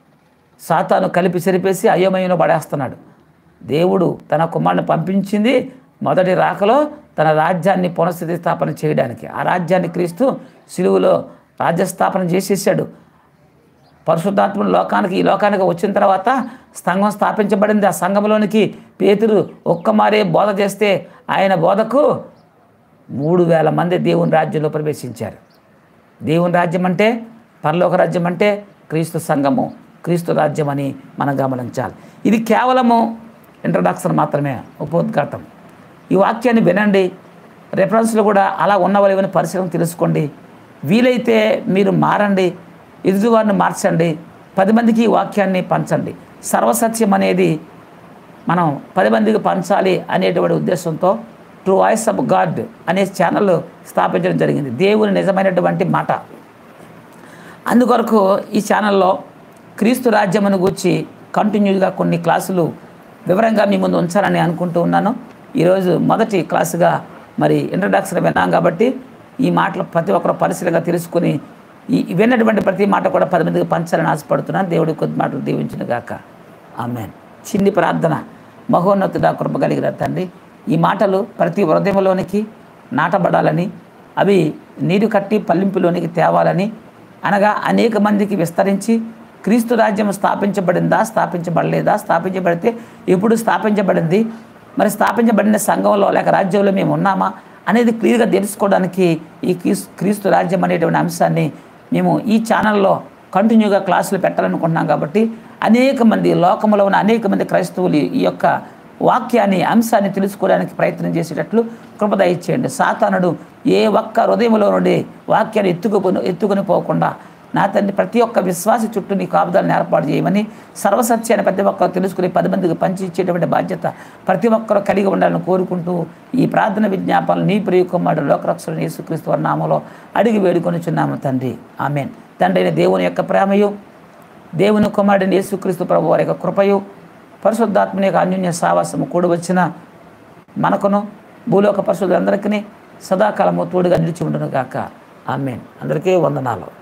సాతాను కలిపి చెరిపేసి అయోమయంలో పడేస్తున్నాడు దేవుడు తన కుమారుని పంపించింది మొదటి రాకలో తన రాజ్యాన్ని పునఃస్థితి స్థాపన చేయడానికి ఆ రాజ్యాన్ని క్రీస్తు సిలువులో రాజ్యస్థాపన చేసేసాడు పరిశుద్ధాత్ముడు లోకానికి ఈ లోకానికి వచ్చిన తర్వాత సంఘం స్థాపించబడింది ఆ సంఘంలోనికి పేతురు ఒక్క మారే బోధ చేస్తే ఆయన బోధకు మూడు వేల మంది దేవుని రాజ్యంలో ప్రవేశించారు దేవుని రాజ్యం అంటే పరలోక రాజ్యం అంటే క్రీస్తు సంఘము క్రీస్తు రాజ్యం అని మనం గమనించాలి ఇది కేవలము ఇంట్రడక్షన్ మాత్రమే ఉపోద్ఘాతం ఈ వాక్యాన్ని వినండి రెఫరెన్స్లు కూడా అలా ఉన్నవలేవని పరిశీలన తెలుసుకోండి వీలైతే మీరు మారండి ఎదుటివారిని మార్చండి పది మందికి ఈ వాక్యాన్ని పంచండి సర్వసత్యం అనేది మనం పది మందికి పంచాలి అనేటువంటి ఉద్దేశంతో ట్రూ వాయిస్ ఆఫ్ గాడ్ అనే ఛానల్ స్థాపించడం జరిగింది దేవుని నిజమైనటువంటి మాట అందుకొరకు ఈ ఛానల్లో క్రీస్తు రాజ్యమును గూర్చి కంటిన్యూగా కొన్ని క్లాసులు వివరంగా మీ ముందు ఉంచాలని అనుకుంటూ ఉన్నాను ఈరోజు మొదటి క్లాసుగా మరి ఇంట్రడక్షన్ విన్నాం కాబట్టి ఈ మాటలు ప్రతి ఒక్కరు పరిశీలనగా తెలుసుకుని ఈ విన్నటువంటి ప్రతి మాట కూడా పది మందికి పంచాలని ఆశపడుతున్నాను దేవుడి కొద్ది మాటలు దీవించిన గాక ఆమెన్ చిన్ని ప్రార్థన మహోన్నతుడా కృప కలిగిన తండ్రి ఈ మాటలు ప్రతి హృదయంలోనికి నాటబడాలని అవి నీరు కట్టి పల్లింపులోనికి తేవాలని అనగా అనేక మందికి విస్తరించి క్రీస్తు రాజ్యం స్థాపించబడిందా స్థాపించబడలేదా స్థాపించబడితే ఎప్పుడు స్థాపించబడింది మరి స్థాపించబడిన సంఘంలో లేక రాజ్యంలో మేము ఉన్నామా అనేది క్లియర్గా తెలుసుకోవడానికి ఈ క్రీస్ క్రీస్తు రాజ్యం అనేటువంటి అంశాన్ని మేము ఈ ఛానల్లో కంటిన్యూగా క్లాసులు పెట్టాలనుకుంటున్నాం కాబట్టి అనేక మంది లోకంలో ఉన్న అనేక మంది క్రైస్తవులు ఈ యొక్క వాక్యాన్ని అంశాన్ని తెలుసుకోవడానికి ప్రయత్నం చేసేటట్లు కృపద ఇచ్చేయండి సాతానుడు ఏ ఒక్క హృదయంలో నుండి వాక్యాన్ని ఎత్తుకుని ఎత్తుకుని పోకుండా నా తండ్రి ప్రతి ఒక్క విశ్వాసి చుట్టూ నీ కాపుదాలను ఏర్పాటు చేయమని సర్వసత్యాన్ని ప్రతి ఒక్కరు తెలుసుకుని పది మందికి పంచి ఇచ్చేటువంటి బాధ్యత ప్రతి ఒక్కరు కలిగి ఉండాలని కోరుకుంటూ ఈ ప్రార్థన విజ్ఞాపనలు నీ ప్రియ కుమారుడు లోకరక్షణ యేసుక్రీస్తు వారి నామలో అడిగి వేడుకొని చున్నాము తండ్రి ఆమెన్ తండ్రి అయిన దేవుని యొక్క ప్రేమయు దేవుని కుమారుడిని యేసుక్రీస్తు ప్రభు వారి యొక్క కృపయు పరిశుద్ధాత్మని యొక్క అన్యోన్య సావాసము కూడి వచ్చిన మనకును భూలోక పరిశుద్ధులందరికీ సదాకాలము తోడుగా నిలిచి ఉండును గాక ఆమెన్ అందరికీ వందనాలు